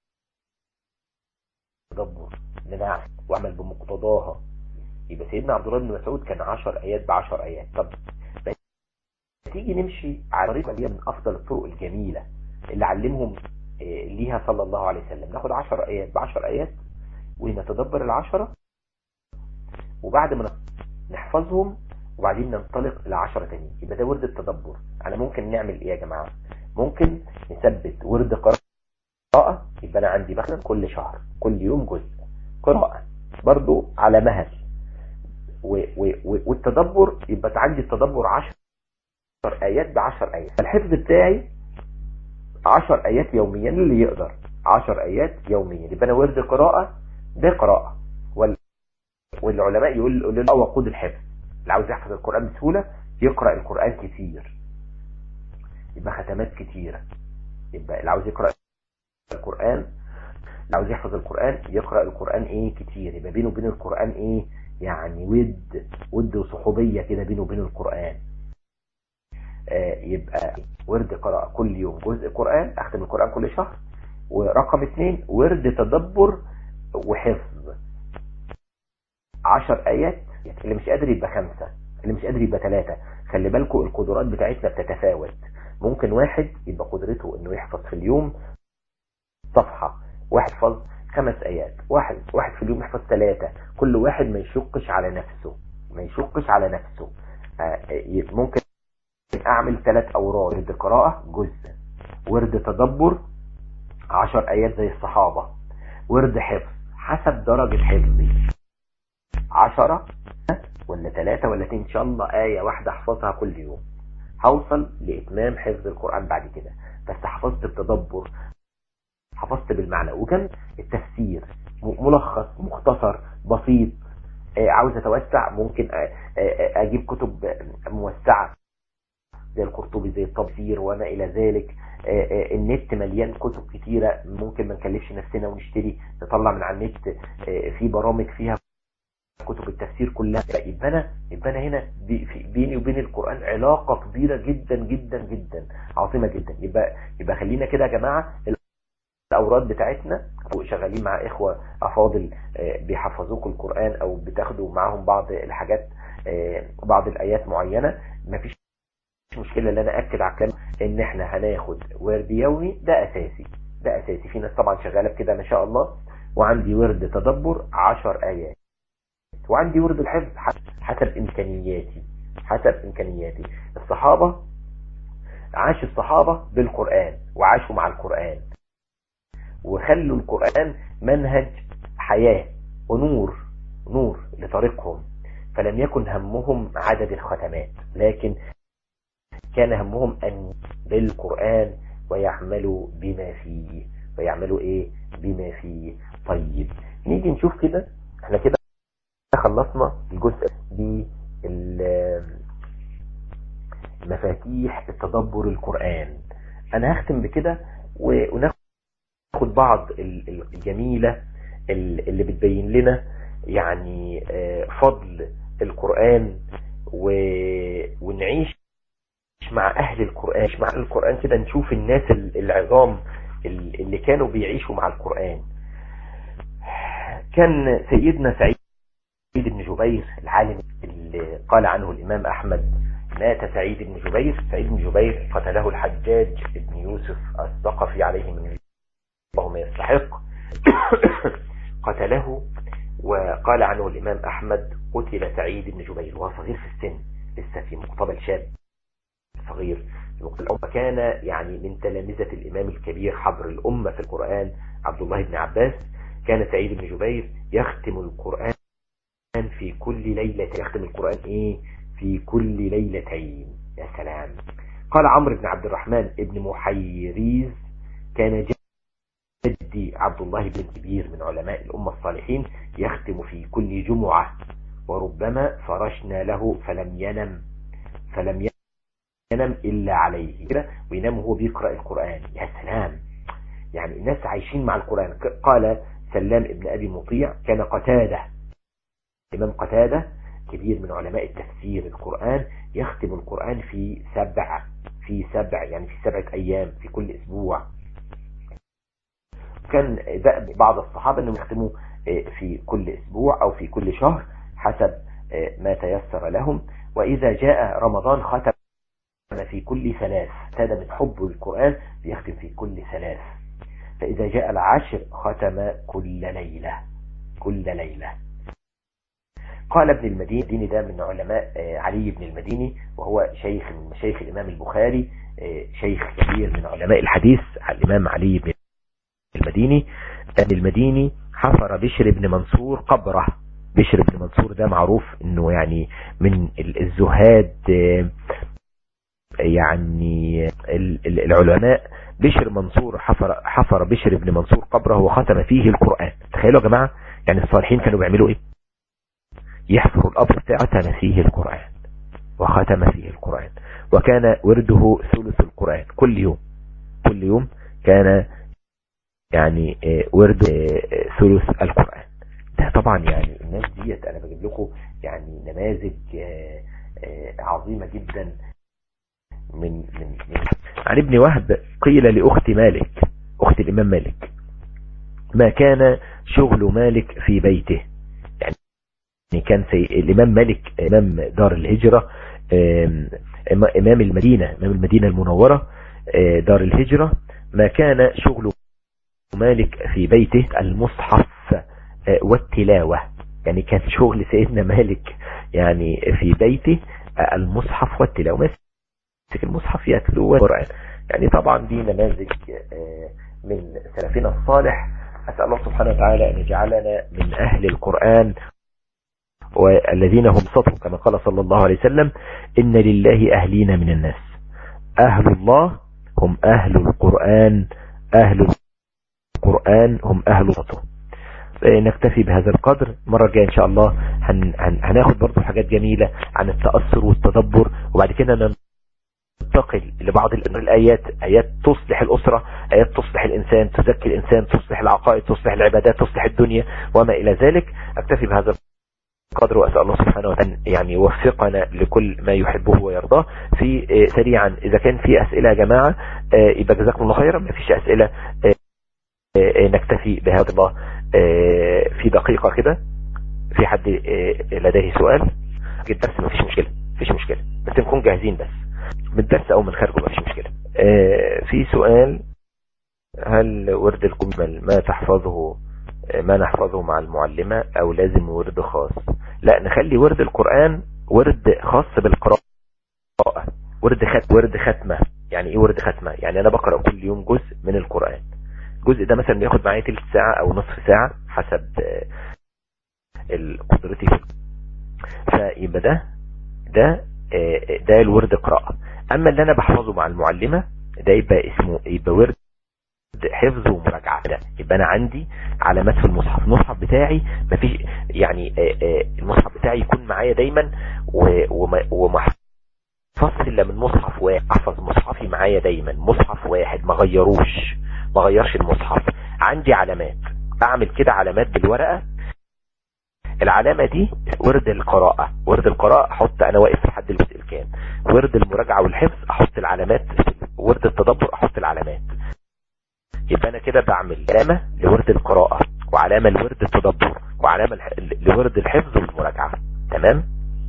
E: التدبر نعم وعمل بمقتضاها يبقى سيدنا عبد الله بن مسعود كان 10 ايات ب 10 ايات طب تيجي نمشي على طريقه دي من افضل الطرق الجميله اللي علمهم ليها صلى الله عليه وسلم ناخد 10 ايات ب 10 ايات ونتدبر العشرة وبعد ما نحفظهم وبعدين ننطلق لعشرة تانيين يبقى ده ورد التدبر انا ممكن نعمل ايه يا جماعة ممكن نثبت ورد قراءة يبقى انا عندي مثلا كل شهر كل يوم جزء قراءة برضو على مهل و و و والتدبر يبقى عندي التدبر عشر ايات بعشر ايات الحفظ بتاعي عشر ايات يوميا اللي يقدر عشر ايات يوميا يبقى انا ورد قراءة ده قراءة وال... والعلماء يقول يقول له وقود الحفظ اللي عاوز يحفظ القرآن بسهولة يقرأ القرآن كتير يبقى ختمات كتيرة يبقى اللي عاوز يقرأ القرآن اللي عاوز يحفظ القرآن يقرأ القرآن ايه كتير يبقى بينه وبين القرآن ايه يعني ود ود وصحوبية كده بينه وبين القرآن آه يبقى ورد قراءة كل يوم جزء قرآن اختم القرآن كل شهر ورقم اثنين ورد تدبر وحفظ عشر ايات اللي مش قادر يبقى خمسة اللي مش قادر يبقى ثلاثة خلي بالكم القدرات بتاعتنا بتتفاوت ممكن واحد يبقى قدرته انه يحفظ في اليوم صفحة واحد يحفظ خمس ايات واحد واحد في اليوم يحفظ ثلاثة كل واحد ما يشقش على نفسه ما يشقش على نفسه ممكن اعمل ثلاث اوراد ورد قراءة جزء ورد تدبر عشر ايات زي الصحابة ورد حفظ حسب درجة حفظي عشرة ولا ثلاثة ولا ان شاء الله آية واحدة احفظها كل يوم هوصل لإتمام حفظ القرآن بعد كده بس حفظت بتدبر حفظت بالمعنى وكان التفسير ملخص مختصر بسيط عاوز اتوسع ممكن اجيب كتب موسعة زي القرطبي زي التفسير وما الى ذلك النت مليان كتب كتيرة ممكن ما نكلفش نفسنا ونشتري نطلع من على النت في برامج فيها كتب التفسير كلها يبقى انا يبقى انا هنا بيني وبين القرآن علاقة كبيرة جدا جدا جدا عظيمة جدا يبقى يبقى خلينا كده يا جماعة الأوراد بتاعتنا شغالين مع إخوة أفاضل بيحفظوكم القرآن أو بتاخدوا معاهم بعض الحاجات بعض الآيات معينة مفيش مشكلة ان انا اكد على الكلام ان احنا هناخد ورد يومي ده اساسي ده اساسي في ناس طبعا شغالة بكده ما شاء الله وعندي ورد تدبر عشر ايات وعندي ورد الحفظ حسب امكانياتي حسب امكانياتي الصحابة عاش الصحابة بالقرآن وعاشوا مع القرآن وخلوا القرآن منهج حياة ونور نور لطريقهم فلم يكن همهم عدد الختمات لكن كان همهم أن بالقرآن ويعملوا بما فيه ويعملوا ايه بما فيه طيب نيجي نشوف كده احنا كده خلصنا الجزء مفاتيح التدبر القرآن انا هختم بكده وناخد بعض الجميلة اللي بتبين لنا يعني فضل القرآن ونعيش مع أهل القرآن مع أهل القرآن كده نشوف الناس العظام اللي كانوا بيعيشوا مع القرآن كان سيدنا سعيد بن جبير العالم اللي قال عنه الإمام أحمد مات سعيد بن جبير سعيد بن جبير قتله الحجاج بن يوسف الثقفي عليه من الله ما يستحق قتله وقال عنه الإمام أحمد قتل سعيد بن جبير وهو صغير في السن لسه في مقتبل شاب صغير الأمة كان يعني من تلامذة الإمام الكبير حبر الأمة في القرآن عبد الله بن عباس كان سعيد بن جبير يختم القرآن في كل ليلة يختم القرآن إيه في كل ليلتين يا سلام قال عمرو بن عبد الرحمن ابن محيريز كان جدي عبد الله بن كبير من علماء الأمة الصالحين يختم في كل جمعة وربما فرشنا له فلم ينم فلم ينم إلا عليه كده وينام وهو بيقرأ القرآن يا سلام يعني الناس عايشين مع القرآن قال سلام ابن أبي مطيع كان قتادة إمام قتادة كبير من علماء التفسير القرآن يختم القرآن في سبع في سبع يعني في سبعة أيام في كل أسبوع كان بعض الصحابة أنهم يختموا في كل أسبوع أو في كل شهر حسب ما تيسر لهم وإذا جاء رمضان ختم في كل ثلاث هذا من حب القرآن بيختم في كل ثلاث فإذا جاء العشر ختم كل ليلة كل ليلة قال ابن المديني ده من علماء علي بن المديني وهو شيخ من مشايخ الإمام البخاري شيخ كبير من علماء الحديث الإمام علي بن المديني ابن المديني حفر بشر بن منصور قبره بشر بن منصور ده معروف انه يعني من الزهاد يعني العلماء بشر منصور حفر, حفر بشر بن منصور قبره وختم فيه القرآن تخيلوا يا جماعة يعني الصالحين كانوا بيعملوا ايه يحفروا القبر بتاعه ختم فيه القرآن وختم فيه القرآن وكان ورده ثلث القرآن كل يوم كل يوم كان يعني ورد ثلث القرآن ده طبعا يعني الناس ديت انا بجيب لكم يعني نماذج عظيمة جدا من من من عن ابن وهب قيل لأخت مالك أخت الإمام مالك ما كان شغل مالك في بيته يعني كان سي... الإمام مالك إمام دار الهجرة إمام المدينة إمام المدينة المنورة دار الهجرة ما كان شغل مالك في بيته المصحف والتلاوة يعني كان شغل سيدنا مالك يعني في بيته المصحف والتلاوة ماسك المصحف يتلو القرآن يعني طبعا دي نماذج من سلفنا الصالح أسأل الله سبحانه وتعالى أن يجعلنا من أهل القرآن والذين هم صدق كما قال صلى الله عليه وسلم إن لله أهلين من الناس أهل الله هم أهل القرآن أهل القرآن هم أهل صدقه نكتفي بهذا القدر مرة الجاية إن شاء الله هن هن هناخد برضو حاجات جميلة عن التأثر والتدبر وبعد كده ننتقل لبعض الآيات آيات تصلح الأسرة آيات تصلح الإنسان تزكي الإنسان تصلح العقائد تصلح العبادات تصلح الدنيا وما إلى ذلك أكتفي بهذا قدر وأسأل الله سبحانه وتعالى يعني يوفقنا لكل ما يحبه ويرضاه في سريعا إذا كان في أسئلة يا جماعة يبقى جزاكم الله خيرا ما فيش أسئلة نكتفي بهذا الله في دقيقة كده في حد لديه سؤال الدرس ما فيش مشكلة فيش مشكلة بس نكون جاهزين بس من الدرس او من خارجه ما فيش مشكلة في سؤال هل ورد الجمل ما تحفظه ما نحفظه مع المعلمة او لازم ورد خاص لا نخلي ورد القرآن ورد خاص بالقراءة ورد خت ورد ختمة يعني ايه ورد ختمة يعني انا بقرأ كل يوم جزء من القرآن الجزء ده مثلا بياخد معايا تلت ساعة او نصف ساعة حسب قدرتي فيبقى ده ده ده الورد قراءة اما اللي انا بحفظه مع المعلمة ده يبقى اسمه يبقى ورد حفظ ومراجعة ده يبقى انا عندي علامات في المصحف المصحف بتاعي مفيش يعني المصحف بتاعي يكون معايا دايما وما احفظش الا من مصحف واحد احفظ مصحفي معايا دايما مصحف واحد ما غيروش ما غيرش المصحف عندي علامات اعمل كده علامات بالورقة العلامة دي ورد القراءة ورد القراءة احط انا واقف لحد الجزء الكام ورد المراجعة والحفظ احط العلامات ورد التدبر احط العلامات يبقى انا كده بعمل علامة لورد القراءة وعلامة لورد التدبر وعلامة لورد الحفظ والمراجعة تمام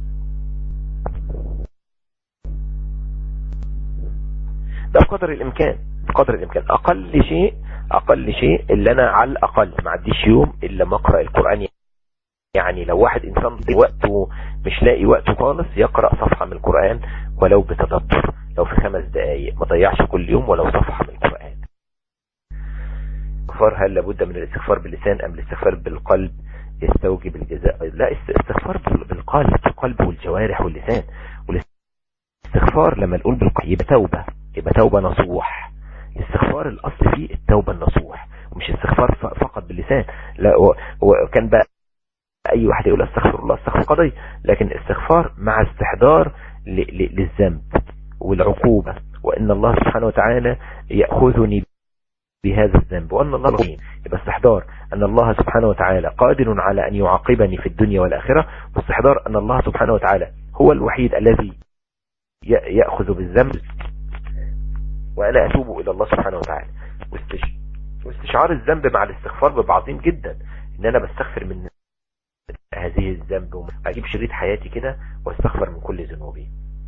E: ده بقدر الامكان بقدر الامكان اقل شيء اقل شيء اللي انا على الاقل ما عديش يوم الا ما اقرا القران يعني لو واحد انسان وقته مش لاقي وقته خالص يقرأ صفحة من القرآن ولو بتدبر لو في خمس دقايق ما ضيعش كل يوم ولو صفحة من القرآن استغفار هل لابد من الاستغفار باللسان ام الاستغفار بالقلب يستوجب الجزاء لا استغفار بالقلب القلب والجوارح واللسان والاستغفار لما نقول بالقلب يبقى توبة يبقى توبة نصوح الاستغفار الاصل فيه التوبة النصوح ومش استغفار فقط باللسان لا وكان بقى اي واحد يقول استغفر الله استغفر قضية لكن استغفار مع استحضار للذنب والعقوبة وان الله سبحانه وتعالى يأخذني بهذا الذنب وان الله رحيم يبقى استحضار ان الله سبحانه وتعالى قادر على ان يعاقبني في الدنيا والاخرة واستحضار ان الله سبحانه وتعالى هو الوحيد الذي يأخذ بالذنب وانا اتوب الى الله سبحانه وتعالى واستشعار الذنب مع الاستغفار بيبقى عظيم جدا ان انا بستغفر من هذه الذنب اجيب شريط حياتي كده واستغفر من كل ذنوبي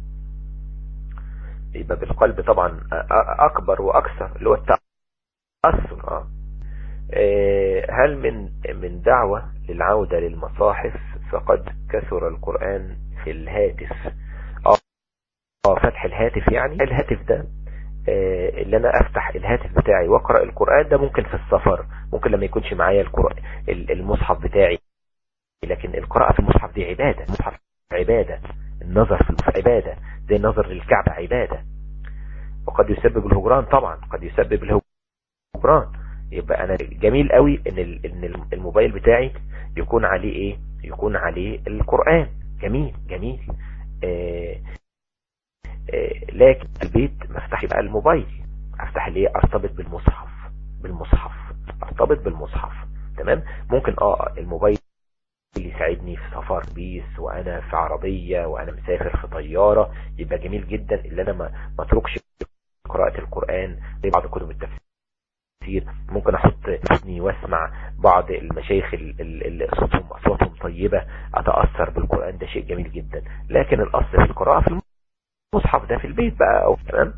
E: يبقى بالقلب طبعا اكبر واكثر اللي هو التأثر اه هل من من دعوة للعودة للمصاحف فقد كثر القرآن في الهاتف اه فتح الهاتف يعني الهاتف ده اللي انا افتح الهاتف بتاعي واقرأ القرآن ده ممكن في السفر ممكن لما يكونش معايا القرآن المصحف بتاعي لكن القراءة في المصحف دي عبادة المصحف عبادة النظر في المصحف عبادة زي النظر للكعبة عبادة وقد يسبب الهجران طبعا قد يسبب الهجران يبقى انا جميل قوي ان ان الموبايل بتاعي يكون عليه ايه يكون عليه القرآن جميل جميل آآ آآ لكن البيت ما افتحش بقى الموبايل افتح ليه ارتبط بالمصحف بالمصحف ارتبط بالمصحف تمام ممكن اه الموبايل اللي يساعدني في سفر بيس وانا في عربية وانا مسافر في طيارة يبقى جميل جدا اللي انا ما اتركش قراءة القرآن زي بعض كتب التفسير ممكن احط اذني واسمع بعض المشايخ اللي صوتهم اصواتهم طيبة اتأثر بالقرآن ده شيء جميل جدا لكن الاصل في القراءة في المصحف ده في البيت بقى او تمام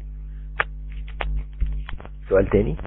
E: سؤال تاني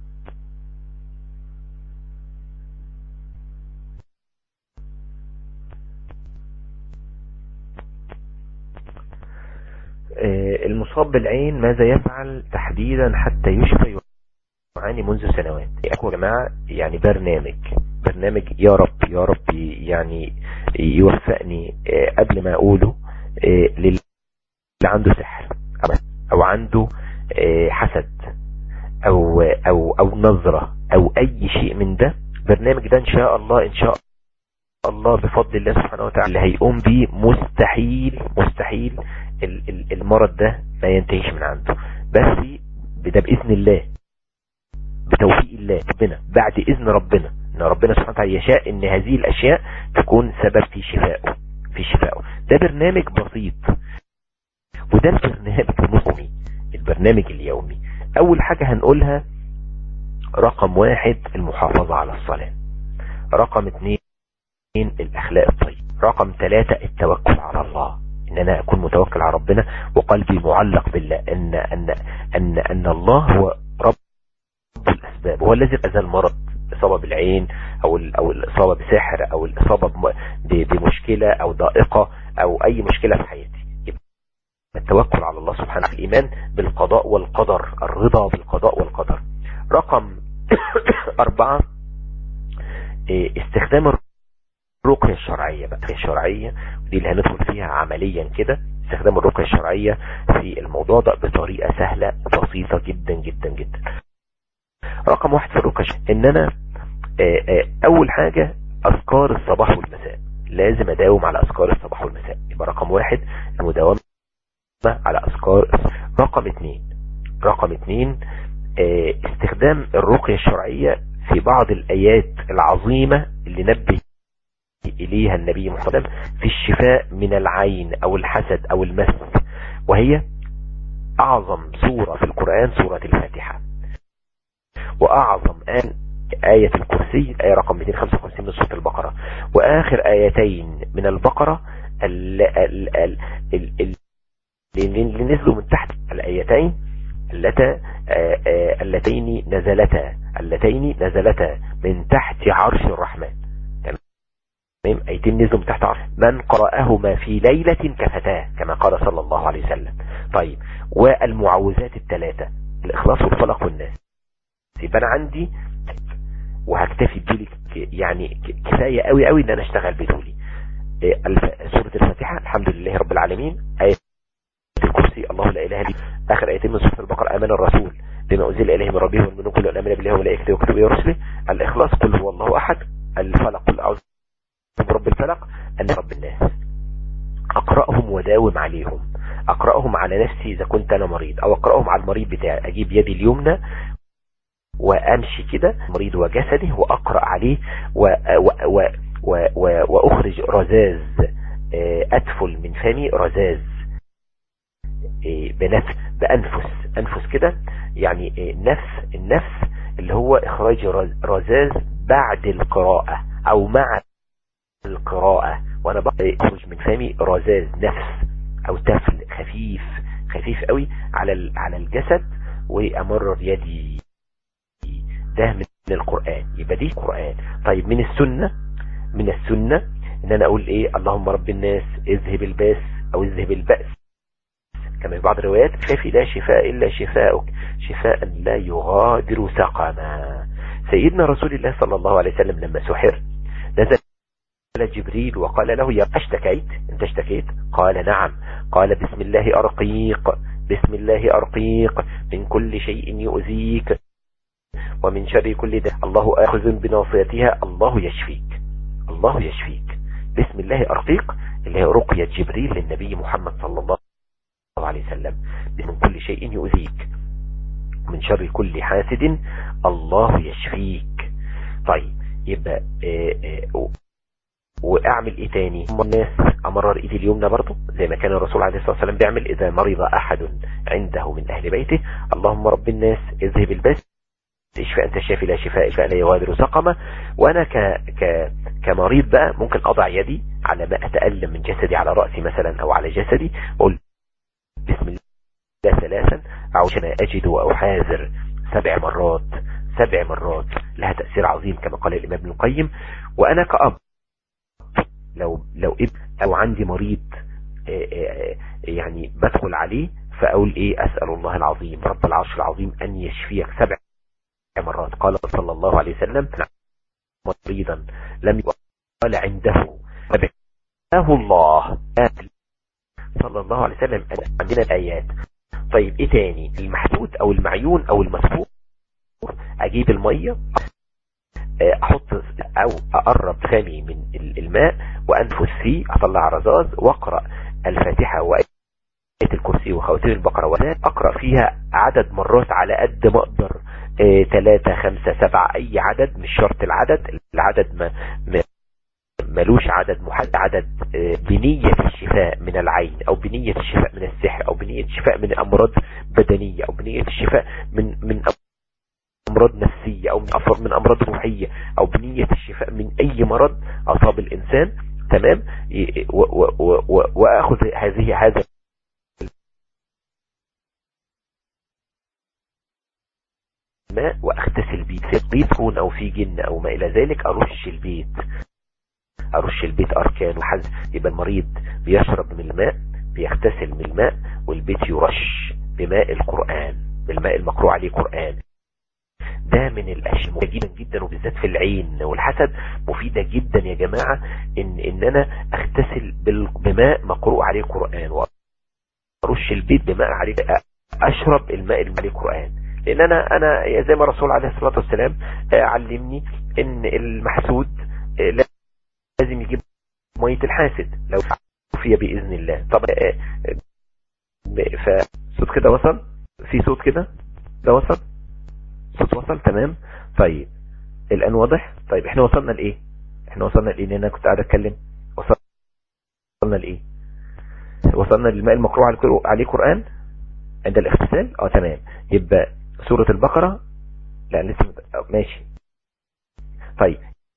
E: المصاب بالعين ماذا يفعل تحديدا حتى يشفى يعاني منذ سنوات يا جماعة يعني برنامج برنامج يا رب يا رب يعني يوفقني قبل ما اقوله للي عنده سحر او عنده حسد او او او نظرة او اي شيء من ده برنامج ده ان شاء الله ان شاء الله بفضل الله سبحانه وتعالى اللي هيقوم بيه مستحيل مستحيل المرض ده ما ينتهيش من عنده بس ده بإذن الله بتوفيق الله ربنا بعد إذن ربنا ان ربنا سبحانه وتعالى يشاء ان هذه الاشياء تكون سبب في شفائه في شفائه ده برنامج بسيط وده البرنامج اليومي البرنامج اليومي اول حاجة هنقولها رقم واحد المحافظة على الصلاة رقم اثنين الاخلاق الطيب رقم ثلاثة التوكل على الله ان انا اكون متوكل على ربنا وقلبي معلق بالله ان ان ان ان الله هو رب الاسباب هو الذي ازال المرض الاصابه بالعين او او الاصابه بسحر او الاصابه بمشكله او ضائقه او اي مشكله في حياتي التوكل على الله سبحانه الايمان بالقضاء والقدر الرضا بالقضاء والقدر رقم أربعة استخدام الرقية الشرعية بقى الشرعية دي اللي هندخل فيها عمليا كده استخدام الرقية الشرعية في الموضوع ده بطريقة سهلة بسيطة جدا جدا جدا رقم واحد في الرقية ان انا اول حاجة اذكار الصباح والمساء لازم اداوم على اذكار الصباح والمساء يبقى رقم واحد المداومة على اذكار رقم اتنين رقم اتنين استخدام الرقية الشرعية في بعض الايات العظيمة اللي نبه إليها النبي محمد في الشفاء من العين أو الحسد أو المس وهي أعظم سورة في القرآن سورة الفاتحة وأعظم آن آية الكرسي آية رقم 255 من سورة البقرة وآخر آيتين من البقرة اللي نزلوا من تحت الآيتين اللتا اللتين نزلتا اللتين نزلتا من تحت عرش الرحمن تمام ايتين نزلوا من تحت عرش من قرأهما في ليلة كفتاه كما قال صلى الله عليه وسلم طيب والمعوذات الثلاثة الاخلاص والفلق والناس يبقى انا عندي وهكتفي بدولي يعني كفاية قوي قوي ان انا اشتغل بدولي سورة الفاتحة الحمد لله رب العالمين آية الكرسي الله لا اله الا اخر ايتين من سورة البقرة امن الرسول بما انزل اليه من ربه والمنون كل امن بالله وملائكته وكتبه ورسله الاخلاص قل هو الله احد الفلق قل اعوذ برب الفلق أن رب الناس أقرأهم وداوم عليهم أقرأهم على نفسي إذا كنت أنا مريض أو أقرأهم على المريض بتاعي أجيب يدي اليمنى وأمشي كده مريض وجسده وأقرأ عليه و و و و و وأخرج رزاز أدفل من فمي رزاز بنفس بأنفس أنفس كده يعني نفس النفس اللي هو إخراج رزاز بعد القراءة أو مع القراءة وانا بخرج من فمي رزاز نفس او تفل خفيف خفيف قوي على على الجسد وامرر يدي ده من القرآن يبقى دي قرآن طيب من السنة من السنة ان انا اقول ايه اللهم رب الناس اذهب الباس او اذهب البأس كما في بعض الروايات شافي لا شفاء الا شفاءك شفاء لا يغادر سقما سيدنا رسول الله صلى الله عليه وسلم لما سحر نزل جبريل وقال له يا اشتكيت انت اشتكيت قال نعم قال بسم الله ارقيق بسم الله ارقيق من كل شيء يؤذيك ومن شر كل ده الله اخذ بناصيتها الله يشفيك الله يشفيك بسم الله ارقيق اللي هي رقية جبريل للنبي محمد صلى الله عليه وسلم من كل شيء يؤذيك من شر كل حاسد الله يشفيك طيب يبقى اه اه واعمل ايه تاني الناس امرر ايدي اليمنى برضه زي ما كان الرسول عليه الصلاة والسلام بيعمل اذا مرض احد عنده من اهل بيته اللهم رب الناس اذهب الباس اشفاء انت شافي لا شفاء اشفاء لا يغادر سقما وانا ك... ك... كمريض بقى ممكن اضع يدي على ما اتألم من جسدي على رأسي مثلا او على جسدي واقول بسم الله ثلاثا او ما اجد او حاذر سبع مرات سبع مرات لها تأثير عظيم كما قال الامام ابن القيم وانا كأب لو لو ابن او عندي مريض يعني بدخل عليه فاقول ايه اسأل الله العظيم رب العرش العظيم ان يشفيك سبع مرات قال صلى الله عليه وسلم مريضا لم قال عنده فبعاه الله صلى الله عليه وسلم عندنا الايات طيب ايه تاني المحدود او المعيون او المسفور اجيب المية احط او اقرب فمي من الماء وانفس فيه اطلع رذاذ واقرأ الفاتحة وآية الكرسي وخواتيم البقرة وذات اقرأ فيها عدد مرات على قد ما اقدر ثلاثة خمسة سبعة اي عدد مش شرط العدد العدد ما, ما ملوش عدد محدد عدد بنية الشفاء من العين او بنية الشفاء من السحر او بنية الشفاء من امراض بدنية او بنية الشفاء من من امراض نفسية او من من امراض روحية او بنية الشفاء من اي مرض اصاب الانسان تمام واخذ هذه هذا الماء واغتسل بيه في البيت كون او في جن او ما الى ذلك ارش البيت ارش البيت اركان وحز يبقى المريض بيشرب من الماء بيغتسل من الماء والبيت يرش بماء القرآن بالماء المقروء عليه قرآن ده من الاشياء جدا جدا وبالذات في العين والحسد مفيدة جدا يا جماعة ان ان انا اغتسل بماء مقروء عليه قرآن وارش البيت بماء عليه اشرب الماء اللي عليه قرآن لان انا انا زي ما الرسول عليه الصلاة والسلام علمني ان المحسود لازم يجيب مية الحاسد لو فيها بإذن الله طب فصوت كده وصل في صوت كده ده وصل صوت وصل تمام طيب الآن واضح طيب احنا وصلنا لإيه احنا وصلنا لإيه لأن أنا كنت قاعد أتكلم وصلنا لإيه وصلنا للماء المقروع عليه قرآن عند الاغتسال اه تمام يبقى سورة البقرة لا لسه ماشي طيب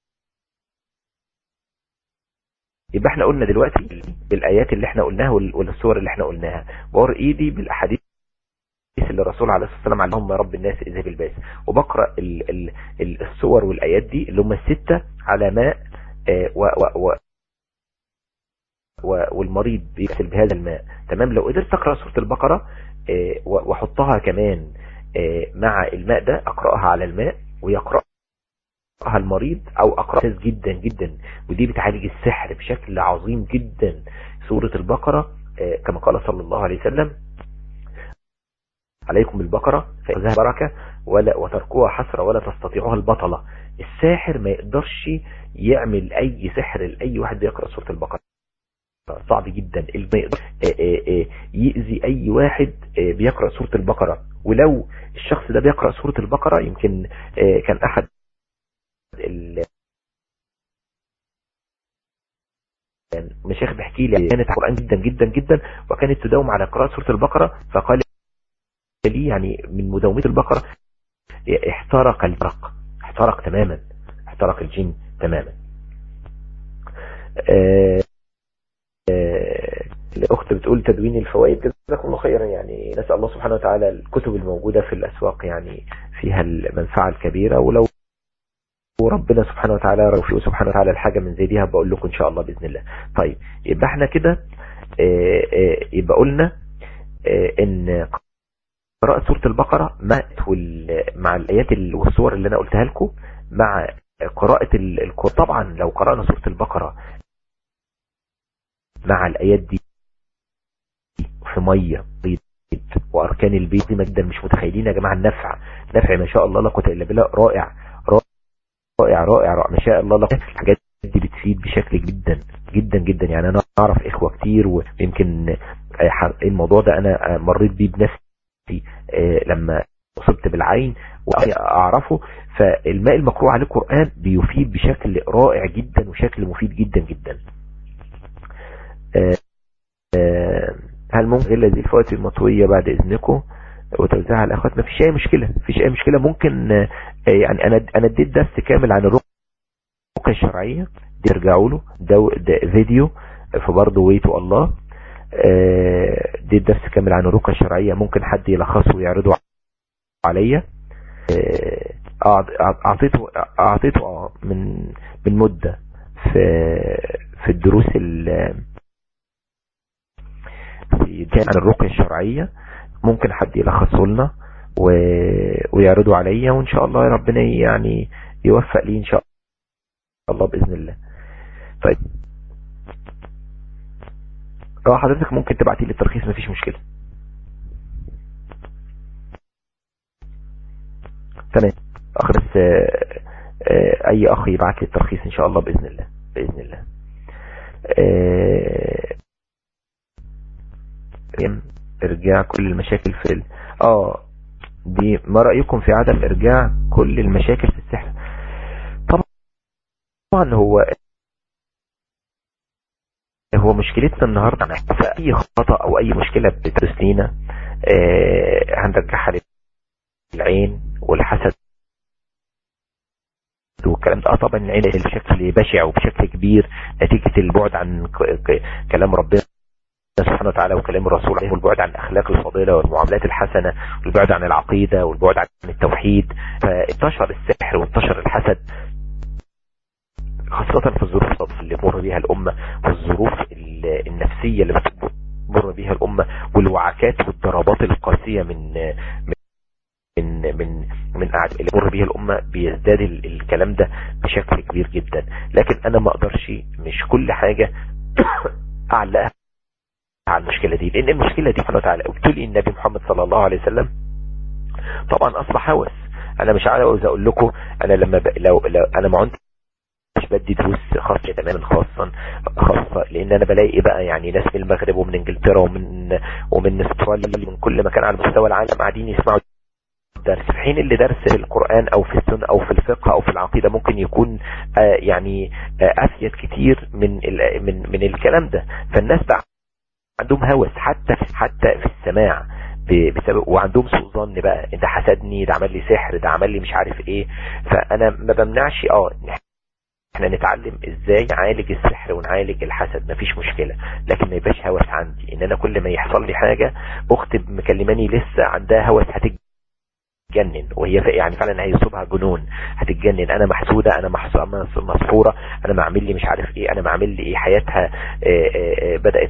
E: يبقى احنا قلنا دلوقتي بالآيات اللي احنا قلناها والصور اللي احنا قلناها وار ايدي بالاحاديث اللي الرسول عليه الصلاة والسلام علمهم رب الناس إذا بالباس وبقرأ ال ال ال الصور والآيات دي اللي هم الستة على ماء اه و و و والمريض بيغسل بهذا الماء تمام لو قدرت اقرا سوره البقره اه واحطها كمان اه مع الماء ده اقراها على الماء ويقرأها المريض او اقرأ جدا جدا ودي بتعالج السحر بشكل عظيم جدا سورة البقرة كما قال صلى الله عليه وسلم عليكم بالبقرة فإذا بركة ولا وتركوها حسرة ولا تستطيعوها البطلة الساحر ما يقدرش يعمل اي سحر لأي واحد يقرأ سورة البقرة صعب جدا ما يقدر يأذي اي واحد بيقرأ سورة البقرة ولو الشخص ده بيقرأ سورة البقرة يمكن كان احد المشايخ بيحكي لي كانت قرآن جدا جدا جدا وكانت تداوم على قراءة سورة البقرة فقال لي يعني من مداومة البقرة احترق البرق احترق تماما احترق الجن تماما آه آه الأخت بتقول تدوين الفوائد جزاكم الله خيرا يعني نسأل الله سبحانه وتعالى الكتب الموجودة في الأسواق يعني فيها المنفعة الكبيرة ولو وربنا سبحانه وتعالى رفيق سبحانه وتعالى الحاجة من زي دي هبقول لكم إن شاء الله بإذن الله طيب يبقى احنا كده يبقى قلنا ان قراءة سورة البقرة مع مع الآيات والصور اللي أنا قلتها لكم مع قراءة القرآن طبعا لو قرأنا سورة البقرة مع الآيات دي في مية بيت وأركان البيت دي جدا مش متخيلين يا جماعة النفع نفع ما شاء الله لا قوه إلا بالله رائع رائع رائع رائع ما شاء الله لك الحاجات دي بتفيد بشكل جدا جدا جدا يعني انا اعرف اخوة كتير ويمكن الموضوع ده انا مريت بيه بنفسي لما اصبت بالعين واعرفه فالماء المقروء عليه القرآن بيفيد بشكل رائع جدا وشكل مفيد جدا جدا هل ممكن غير هذه الفوائد المطوية بعد اذنكم وتوزيعها على الاخوات ما فيش اي مشكلة فيش اي مشكلة ممكن يعني انا انا اديت درس كامل عن الرقية الشرعية دي ترجعوا له ده, ده فيديو فبرضه ويتوا الله اديت درس كامل عن الرقية الشرعية ممكن حد يلخصه ويعرضه عليا اعطيته اعطيته من من مدة في في الدروس في عن الرقية الشرعية ممكن حد يلخصه لنا و... ويعرضوا عليا وان شاء الله ربنا يعني يوفق لي ان شاء الله باذن الله طيب اه حضرتك ممكن تبعتي لي الترخيص مفيش مشكله تمام اخ بس اي اخ يبعت لي الترخيص ان شاء الله باذن الله باذن الله ارجاع كل المشاكل في ال... اه دي ما رأيكم في عدم ارجاع كل المشاكل في السحر طبعا هو هو مشكلتنا النهاردة في اي خطأ او اي مشكلة بتدرس لينا آه هنرجعها للعين والحسد والكلام ده اه طبعا العين بشكل بشع وبشكل كبير نتيجة البعد عن كلام ربنا سبحانه وتعالى وكلام الرسول عليه والبعد عن الاخلاق الفاضلة والمعاملات الحسنة والبعد عن العقيدة والبعد عن التوحيد فانتشر السحر وانتشر الحسد خاصة في الظروف اللي مر بيها الأمة والظروف النفسية اللي بتمر بيها الأمة والوعكات والضربات القاسية من من من من قاعد اللي مر بيها الأمة بيزداد الكلام ده بشكل كبير جدا لكن أنا ما أقدرش مش كل حاجة أعلقها على المشكلة دي لأن المشكلة دي سبحانه وتعالى ابتلي النبي محمد صلى الله عليه وسلم طبعا أصبح هوس أنا مش عاوز أقول لكم أنا لما ب... لو, لو أنا ما عندي مش بدي دروس خاصة تماما خاصا خاصة لان انا بلاقي ايه بقى يعني ناس من المغرب ومن انجلترا ومن ومن استراليا من كل مكان على مستوى العالم قاعدين يسمعوا الدرس في حين اللي درس في القرآن او في السنة او في الفقه او في العقيدة ممكن يكون آه يعني آه افيد كتير من من من الكلام ده فالناس بقى عندهم هوس حتى في حتى في السماع بسبب وعندهم سوء ظن بقى ده حسدني ده عمل لي سحر ده عمل لي مش عارف ايه فانا ما بمنعش اه احنا نتعلم ازاي نعالج السحر ونعالج الحسد مفيش مشكلة لكن ما يبقاش هوس عندي ان انا كل ما يحصل لي حاجة اختي مكلماني لسه عندها هوس هتتجنن وهي يعني فعلا هيصيبها جنون هتتجنن انا محسودة انا مصفورة انا معمل لي مش عارف ايه انا معمل لي ايه حياتها اه اه بدأت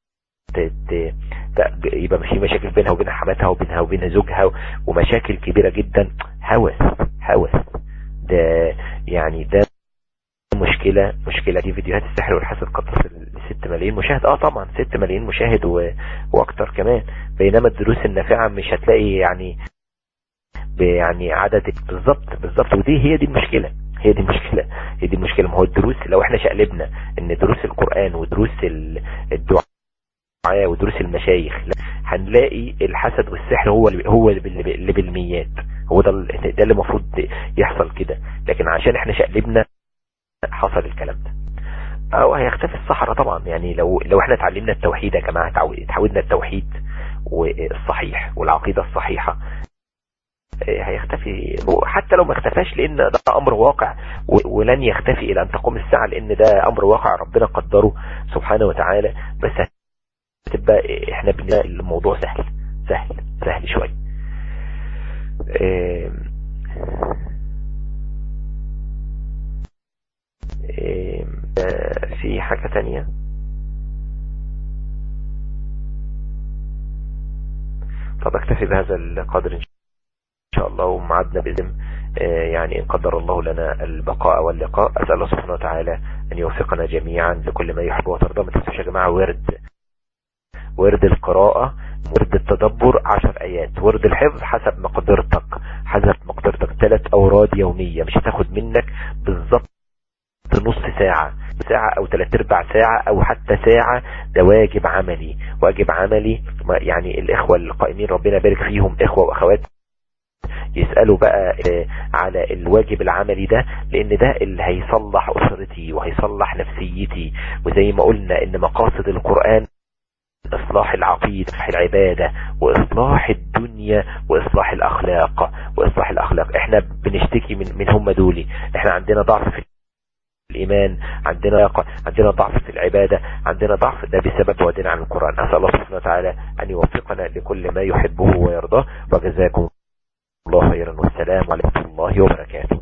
E: يبقى في مشاكل بينها وبين حماتها وبينها وبين زوجها ومشاكل كبيرة جدا هوس هوس ده يعني ده مشكلة مشكلة دي فيديوهات السحر والحسد قد تصل ل 6 ملايين مشاهد اه طبعا 6 ملايين مشاهد و... واكتر كمان بينما الدروس النافعة مش هتلاقي يعني يعني عدد بالظبط بالظبط ودي هي دي المشكلة هي دي المشكلة هي دي المشكلة ما هو الدروس لو احنا شقلبنا ان دروس القرآن ودروس الدعاء ودروس المشايخ هنلاقي الحسد والسحر هو اللي هو اللي بالميات هو ده ده اللي المفروض يحصل كده لكن عشان احنا شقلبنا حصل الكلام ده او هيختفي الصحراء طبعا يعني لو لو احنا اتعلمنا التوحيد يا جماعه اتعودنا التوحيد والصحيح والعقيده الصحيحه هيختفي حتى لو ما اختفاش لان ده امر واقع ولن يختفي الى ان تقوم الساعه لان ده امر واقع ربنا قدره سبحانه وتعالى بس هتبقى احنا بالنسبه الموضوع سهل سهل سهل شويه في حاجة تانية طب اكتفي بهذا القدر ان شاء الله ومعدنا بإذن يعني إن قدر الله لنا البقاء واللقاء أسأل الله سبحانه وتعالى أن يوفقنا جميعا لكل ما يحب وترضى ما تنسوش يا جماعة ورد ورد القراءة ورد التدبر عشر آيات ورد الحفظ حسب مقدرتك حسب مقدرتك ثلاث أوراد يومية مش هتاخد منك بالظبط نص ساعة ساعة او ثلاث ارباع ساعة او حتى ساعة ده واجب عملي واجب عملي يعني الاخوة القائمين ربنا بارك فيهم اخوة واخوات يسألوا بقى على الواجب العملي ده لان ده اللي هيصلح اسرتي وهيصلح نفسيتي وزي ما قلنا ان مقاصد القرآن اصلاح العقيدة اصلاح العبادة واصلاح الدنيا واصلاح الاخلاق واصلاح الاخلاق احنا بنشتكي من من هم دولي احنا عندنا ضعف في الإيمان عندنا عندنا ضعف في العبادة عندنا ضعف ده بسبب بعدنا عن القرآن أسأل الله سبحانه وتعالى أن يوفقنا لكل ما يحبه ويرضاه وجزاكم الله خيرا والسلام عليكم الله وبركاته